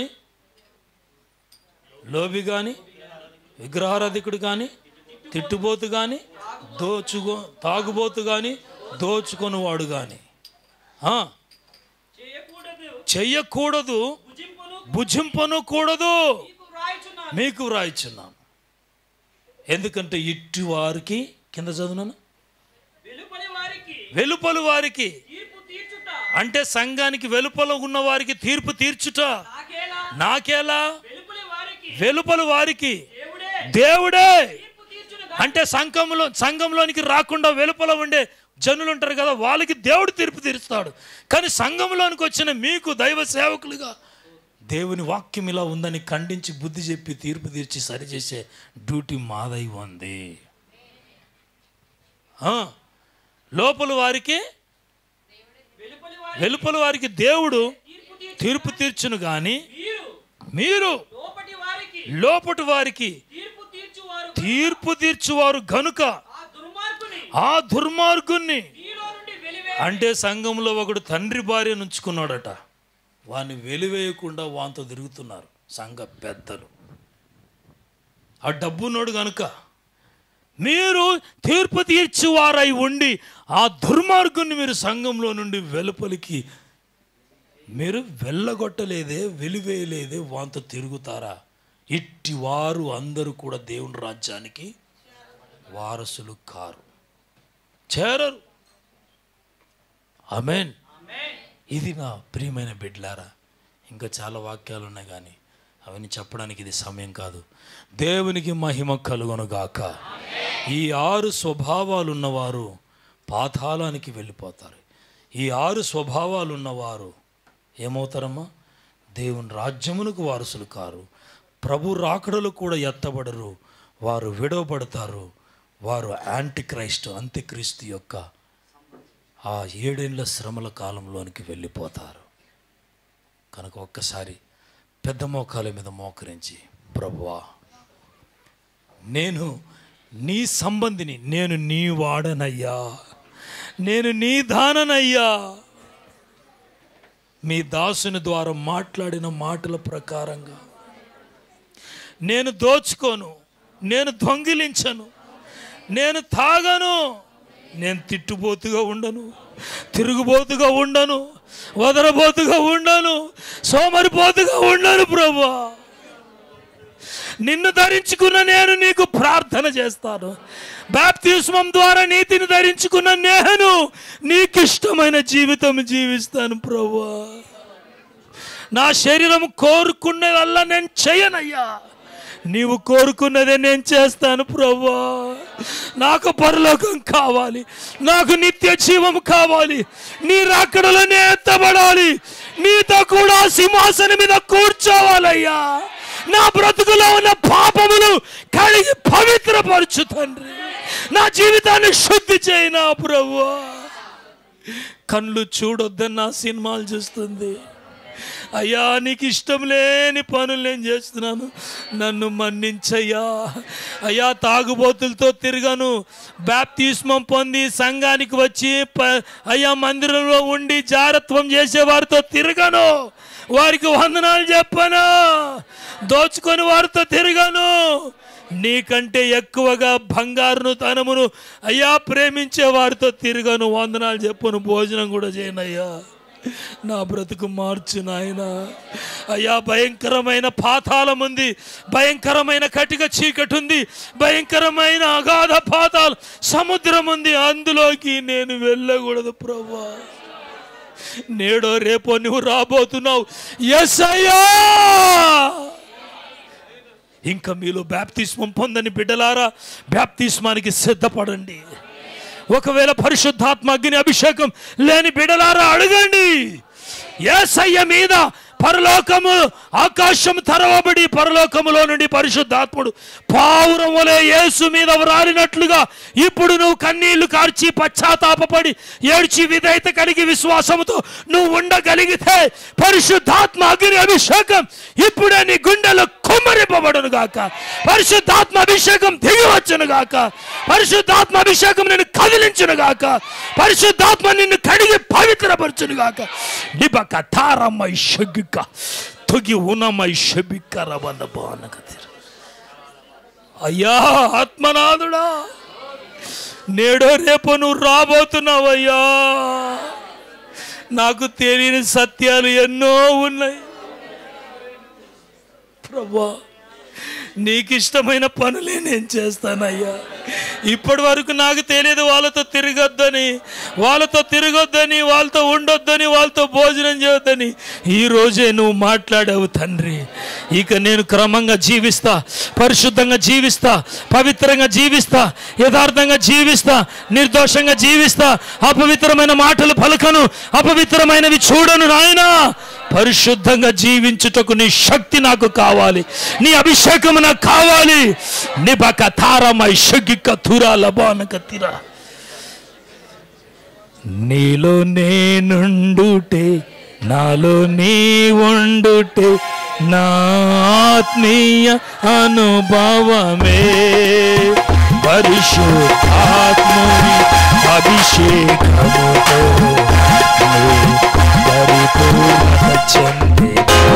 లోబి కానీ విగ్రహారాధికుడు కానీ తిట్టుబోతు కానీ దోచుకో తాగుబోతు కానీ దోచుకొనివాడు కానీ చేయకూడదు చెయ్యకూడదు భుజింపును భుజింపను కూడదు నీకు వ్రాయిచున్నాను మీకు వ్రాయిచున్నాను ఎందుకంటే ఇట్టి వారికి కింద చదువునాను వెలుపలి వారికి వెలుపల వారికి తీర్పు తీర్చుట అంటే సంఘానికి వెలుపల ఉన్న వారికి తీర్పు తీర్చుట నాకేలా నాకేలా వెలుపలి వారికి వెలుపల వారికి దేవుడే దేవుడే తీర్పు తీర్చును అంటే సంఘంలో సంఘంలోనికి రాకుండా వెలుపల ఉండే జనులు ఉంటారు కదా వాళ్ళకి దేవుడు తీర్పు తీరుస్తాడు కానీ సంఘంలోనికి వచ్చిన మీకు దైవ సేవకులుగా దేవుని వాక్యం ఇలా ఉందని ఖండించి బుద్ధి చెప్పి తీర్పు తీర్చి సరిచేసే డ్యూటీ మాదై ఉంది ఆ, లోపల వారికి వెలుపలి వారి వెలుపల వారికి దేవుడు తీర్పు తీర్చు తీర్పు తీర్చును గాని మీరు మీరు లోపటి వారికి లోపటి వారికి తీర్పు తీర్చువారు తీర్పు తీర్చువారు గనుక ఆ దుర్మార్గుని ఆ దుర్మార్గుణ్ణి మీలో నుండి వెలివే అంటే సంఘంలో ఒకడు తండ్రి భార్య నుంచుకున్నాడట వాని వెలివేయకుండా వాంతో తిరుగుతున్నారు సంఘ పెద్దలు ఆ డబ్బున్నోడు గనుక మీరు తీర్పు తీర్చువారై ఉండి ఆ దుర్మార్గుని మీరు సంఘంలో నుండి వెలుపలికి మీరు వెళ్ళగొట్టలేదే వెలివేయలేదే వాంతో తిరుగుతారా ఇట్టి వారు అందరూ కూడా దేవుని రాజ్యానికి వారసులు కారు చేరరు అమెన్ ఇది నా ప్రియమైన బిడ్లారా ఇంకా చాలా వాక్యాలు ఉన్నాయి కానీ అవన్నీ చెప్పడానికి ఇది సమయం కాదు దేవునికి మహిమ కలుగొనుగాక ఈ ఆరు స్వభావాలు ఉన్నవారు పాతాళానికి వెళ్ళిపోతారు ఈ ఆరు స్వభావాలు ఉన్నవారు ఏమవుతారమ్మా దేవుని రాజ్యమునకు వారసులు కారు ప్రభు రాకడలు కూడా ఎత్తబడరు వారు విడవబడతారు వారు యాంటీ క్రైస్ట్ అంత్యక్రీస్తు యొక్క ఆ ఏడేళ్ల శ్రమల కాలంలోనికి వెళ్ళిపోతారు కనుక ఒక్కసారి పెద్ద మోకాల మీద మోకరించి ప్రభువా నేను నీ సంబంధిని నేను నీ వాడనయ్యా నేను నీ దాననయ్యా మీ దాసుని ద్వారా మాట్లాడిన మాటల ప్రకారంగా నేను దోచుకోను నేను దొంగిలించను నేను తాగను నేను తిట్టుబోతుగా ఉండను తిరుగుబోతుగా ఉండను వదరబోతుగా ఉండను సోమరిపోతుగా ఉండను ప్రభా నిన్ను ధరించుకున్న నేను నీకు ప్రార్థన చేస్తాను బాప్తిస్మం ద్వారా నీతిని ధరించుకున్న నేను నీకు ఇష్టమైన జీవితం జీవిస్తాను ప్రభా నా శరీరం కోరుకున్నదల్లా నేను చేయనయ్యా నీవు కోరుకున్నదే నేను చేస్తాను ప్రభా నాకు పరలోకం కావాలి నాకు నిత్య జీవం కావాలి నీ రాకడలోనే ఎత్తబడాలి నీతో కూడా సింహాసనం మీద కూర్చోవాలయ్యా నా బ్రతుకులో ఉన్న పాపములు కడిగి పవిత్రపరచు తండ్రి నా జీవితాన్ని శుద్ధి చేయి నా ప్రభువా కళ్ళు చూడొద్దని నా సినిమాలు చూస్తుంది అయ్యా నీకు ఇష్టం లేని పనులు నేను చేస్తున్నాను నన్ను మన్నించయ్యా అయ్యా తాగుబోతులతో తిరగను బ్యాప్తిస్మం పొంది సంఘానికి వచ్చి ప- అయ్యా మందిరంలో ఉండి జారత్వం చేసే వారితో తిరగను వారికి వందనాలు చెప్పను దోచుకొని వారితో తిరగను నీకంటే ఎక్కువగా బంగారును తనమును అయ్యా ప్రేమించే వారితో తిరగను వందనాలు చెప్పును భోజనం కూడా చేయనయ్యా నా బ్రతుకు మార్చు నాయన అయ్యా భయంకరమైన పాతాళం ఉంది భయంకరమైన కటిక చీకటి ఉంది భయంకరమైన అగాధ పాతాళ సముద్రం ఉంది అందులోకి నేను వెళ్ళకూడదు ప్రభా నేడో రేపో నువ్వు రాబోతున్నావు ఎస్ అయ్యా ఇంకా మీలో బ్యాప్తిస్మం పొందని బిడ్డలారా బ్యాప్తిస్మానికి సిద్ధపడండి ఒకవేళ పరిశుద్ధాత్మ అగ్ని అభిషేకం లేని బిడలారా అడగండి ఏసయ్య మీద పరలోకము ఆకాశం తెరవబడి పరలోకములో నుండి పరిశుద్ధాత్ముడు పావురం వలె యేసు మీద వ్రాలినట్లుగా ఇప్పుడు నువ్వు కన్నీళ్లు కార్చి పశ్చాత్తాపపడి ఏడ్చి విధేయత కలిగి విశ్వాసముతో నువ్వు ఉండగలిగితే పరిశుద్ధాత్మ అగ్ని అభిషేకం ఇప్పుడే నీ గుండెలో కుమ్మరింపబడును గాక పరిశుద్ధాత్మ అభిషేకం దిగి వచ్చును గాక పరిశుద్ధాత్మ అభిషేకం నిన్ను కదిలించును గాక పరిశుద్ధాత్మ నిన్ను కడిగి పవిత్రపరచును గాక నిబక తారమ్మ షగ్గిక తుగి ఉనమ్మ షబిక్క రవన బానకతిర అయ్యా ఆత్మనాథుడా నేడో రేపు నువ్వు రాబోతున్నావయ్యా నాకు తెలియని సత్యాలు ఎన్నో ఉన్నాయి ప్రభా నీకు ఇష్టమైన పనులే నేను చేస్తానయ్యా ఇప్పటి వరకు నాకు తెలియదు వాళ్ళతో తిరగొద్దని వాళ్ళతో తిరగొద్దని వాళ్ళతో ఉండొద్దని వాళ్ళతో భోజనం చేయొద్దని ఈ రోజే నువ్వు మాట్లాడావు తండ్రి ఇక నేను క్రమంగా జీవిస్తా పరిశుద్ధంగా జీవిస్తా పవిత్రంగా జీవిస్తా యథార్థంగా జీవిస్తా నిర్దోషంగా జీవిస్తా అపవిత్రమైన మాటలు పలకను అపవిత్రమైనవి చూడను నాయనా పరిశుద్ధంగా జీవించుటకు నీ శక్తి నాకు కావాలి నీ అభిషేకం నాకు కావాలి నిబక తారమై షగిక తురా లబానక తిరా నీలో నేనుండుటే నాలో నీ ఉండుటే నా ఆత్మీయ అనుభవమే పరిశుద్ధాత్ముని అభిషేకముతో నీ పరిపూర్ణత చెంది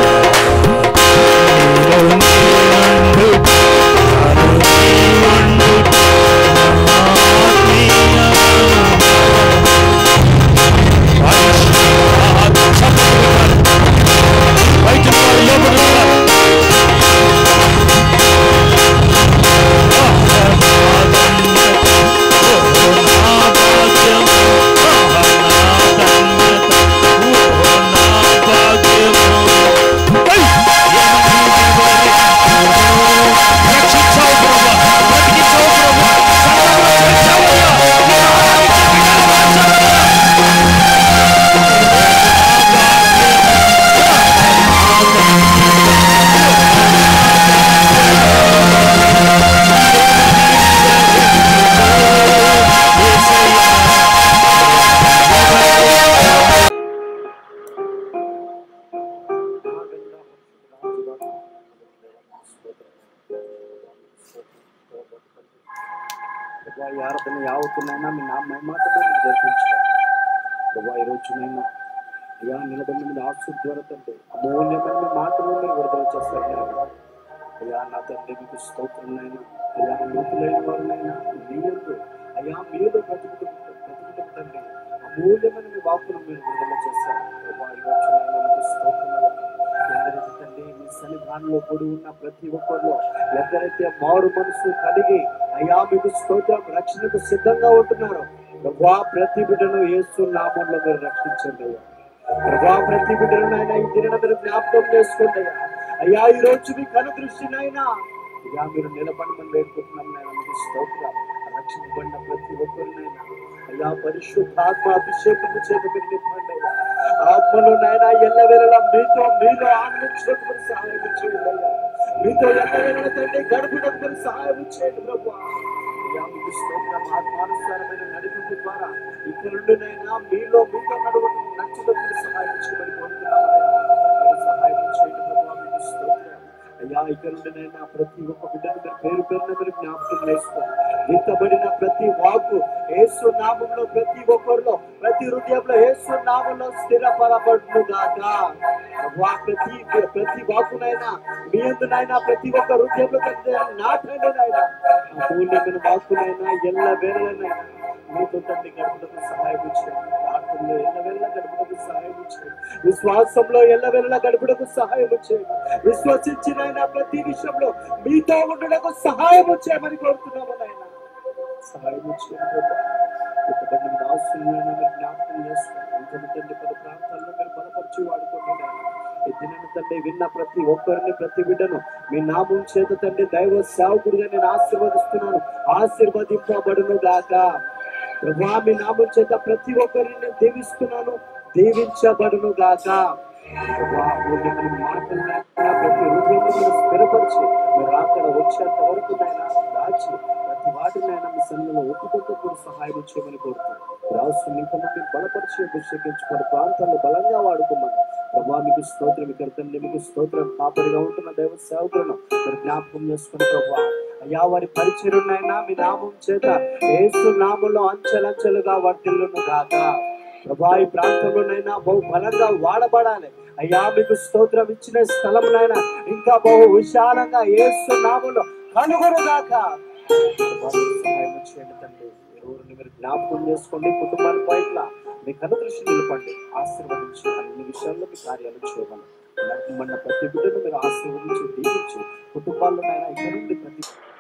నీలో నేనుండుటే, నాలో నీ ఉండుటే, నా ఆత్మీయ ప్రభా ఈ ఆరాధన యావత్తునైనా మీ నా మాత్రమే మీరు జరిపించారు ప్రభా ఈ రోజునైనా అయ్యా నిలబడిన మీద ఆశీర్వాద తండ్రి అమూల్యమైన మీ మాటలు మీరు విడుదల చేస్తారు నాయనా. అయ్యా నా తండ్రి మీకు స్తోత్రంనైనా అయ్యా లోతులైన వారినైనా మీ యొక్క అయ్యా మీరు బ్రతుకుతూ బ్రతుకుతూ తండ్రి అమూల్యమైన మీ వాక్కును మీరు విడుదల చేస్తారు ప్రభా ఈ రోజునైనా మీకు స్తోత్రమైన ఎందరైతే తండ్రి మీ సన్నిధానం మనలో కూడి ఉన్న ప్రతి ఒక్కరిలో ఎవరైతే మారు మనసు కలిగి అయ్యా మీకు స్తోత్రం రక్షణకు సిద్ధంగా ఉంటున్నారో ప్రభా ప్రతి బిడ్డను యేసు నామంలో మీరు రక్షించండి అయ్యా ప్రభా ప్రతి బిడ్డను నాయన ఈ దిన మీరు జ్ఞాపకం చేసుకోండి అయ్యా అయ్యా ఈ రోజు మీ కను దృష్టినైనా అయ్యా మీరు నిలబడమని వేడుకుంటున్నాం నాయన మీకు స్తోత్రం రక్షింపబడిన ప్రతి ఒక్కరినైనా అయ్యా పరిశుద్ధాత్మ అభిషేకము చేత మీరు నింపండి అయ్యా ఆత్మలో నాయన ఎల్లవేళలా మీతో మీలో ఆనందించడానికి మీరు సహాయం చేయండి అయ్యా మీతో ఎల్లవేళల తండ్రి గడుపుటకు మీరు సహాయం చేయండి ప్రభు అయ్యా మీకు స్తోత్రం ఆత్మానుసారమైన నడిపింపు ద్వారా ఇక్కడ నుండి నైనా మీలో మీతో నడువడం నచ్చుటకు మీరు సహాయం చేయమని కోరుతున్నాను మీరు సహాయం చేయండి ప్రభు మీకు స్తోత్రం అయ్యా ఇక్కడ నుండి నైనా ప్రతి ఒక్క బిడ్డను మీరు పేరు పేరున మీరు జ్ఞాపకం చేసుకోండి విత్తబడిన ప్రతి వాకు యేసు నామంలో ప్రతి ఒక్కరిలో ప్రతి హృదయంలో యేసు నామంలో స్థిరపరపడును గాక ప్రభువా, ప్రతి ప్రతి వాకునైనా మీ ఎందునైనా ప్రతి ఒక్క హృదయంలో నాటండి నాయన మూల్యమైన వాకునైనా ఎల్ల వేళలైనా మీతో తండ్రి గడుపుటకు సహాయం చేయండి ప్రార్థనలో ఎల్ల వేళ గడుపుటకు సహాయం చేయండి విశ్వాసంలో ఎల్ల వేళ గడుపుటకు సహాయం చేయండి విశ్వసించినైనా ప్రతి విషయంలో మీతో ఉండటకు సహాయం చేయమని కోరుతున్నాము నాయన సహాయం చేయండి ఇంతమంది మీ దాసులైనా మీరు జ్ఞాపకం చేసుకోండి ఇంకొక తండ్రి పలు ప్రాంతాల్లో మీరు బలపరిచి వాడుకోండి నాయన ఈ దినాన్ని తండ్రి విన్న ప్రతి ఒక్కరిని ప్రతి బిడ్డను మీ నామం చేత తండ్రి దైవ సేవకుడిగా నేను ఆశీర్వదిస్తున్నాను ఆశీర్వదింపబడును గాక ప్రభా మీ నామం చేత ప్రతి ఒక్కరిని నేను దీవిస్తున్నాను దీవించబడును గాక ప్రభా, ఊరికే మీ మాటలు నాయనా ప్రతి హృదయంలో మీరు స్థిరపరిచి మీరు అక్కడ వచ్చేంత వరకు నాయన దాచి ప్రతి వాటినైనా మీ సన్నిధిలో ఒప్పుకుంటూ మీరు సహాయం చేయమని కోరుతున్నాను రాష్ట్రం ఇంకా మంది బలపరిచి అభిషేకించుకున్న ప్రాంతాల్లో బలంగా వాడుకోమని ప్రభా మీకు స్తోత్రం ఇక్కడ తండ్రి మీకు స్తోత్రం కాపరిగా ఉంటున్న దైవ సేవకులను మీరు జ్ఞాపకం చేసుకుని ప్రభా అయ్యా వారి పరిచయనైనా మీ నామం చేత ఏసు నామంలో అంచెలంచెలుగా వర్తిల్లును గాక ప్రభా ఈ ప్రాంతంలోనైనా బహు బలంగా వాడబడాలి అయ్యా మీకు స్తోత్రం ఇచ్చిన స్థలంనైనా ఇంకా బహు విశాలంగా ఏసు నామంలో కనుగొను గాక ప్రభా, మీరు సహాయం చేయండి తండ్రి ఎవరిని మీరు జ్ఞాపకం చేసుకోండి కుటుంబాన్ని పైట్ల మీ కను దృష్టి నిలపండి ఆశీర్వదించి అన్ని విషయాల్లో మీ కార్యాలు చేయమని మన ప్రతి బిడ్డను మీరు ఆశీర్వదించి దీవించి కుటుంబాల్లో ఇక్కడ నుండి ప్రతి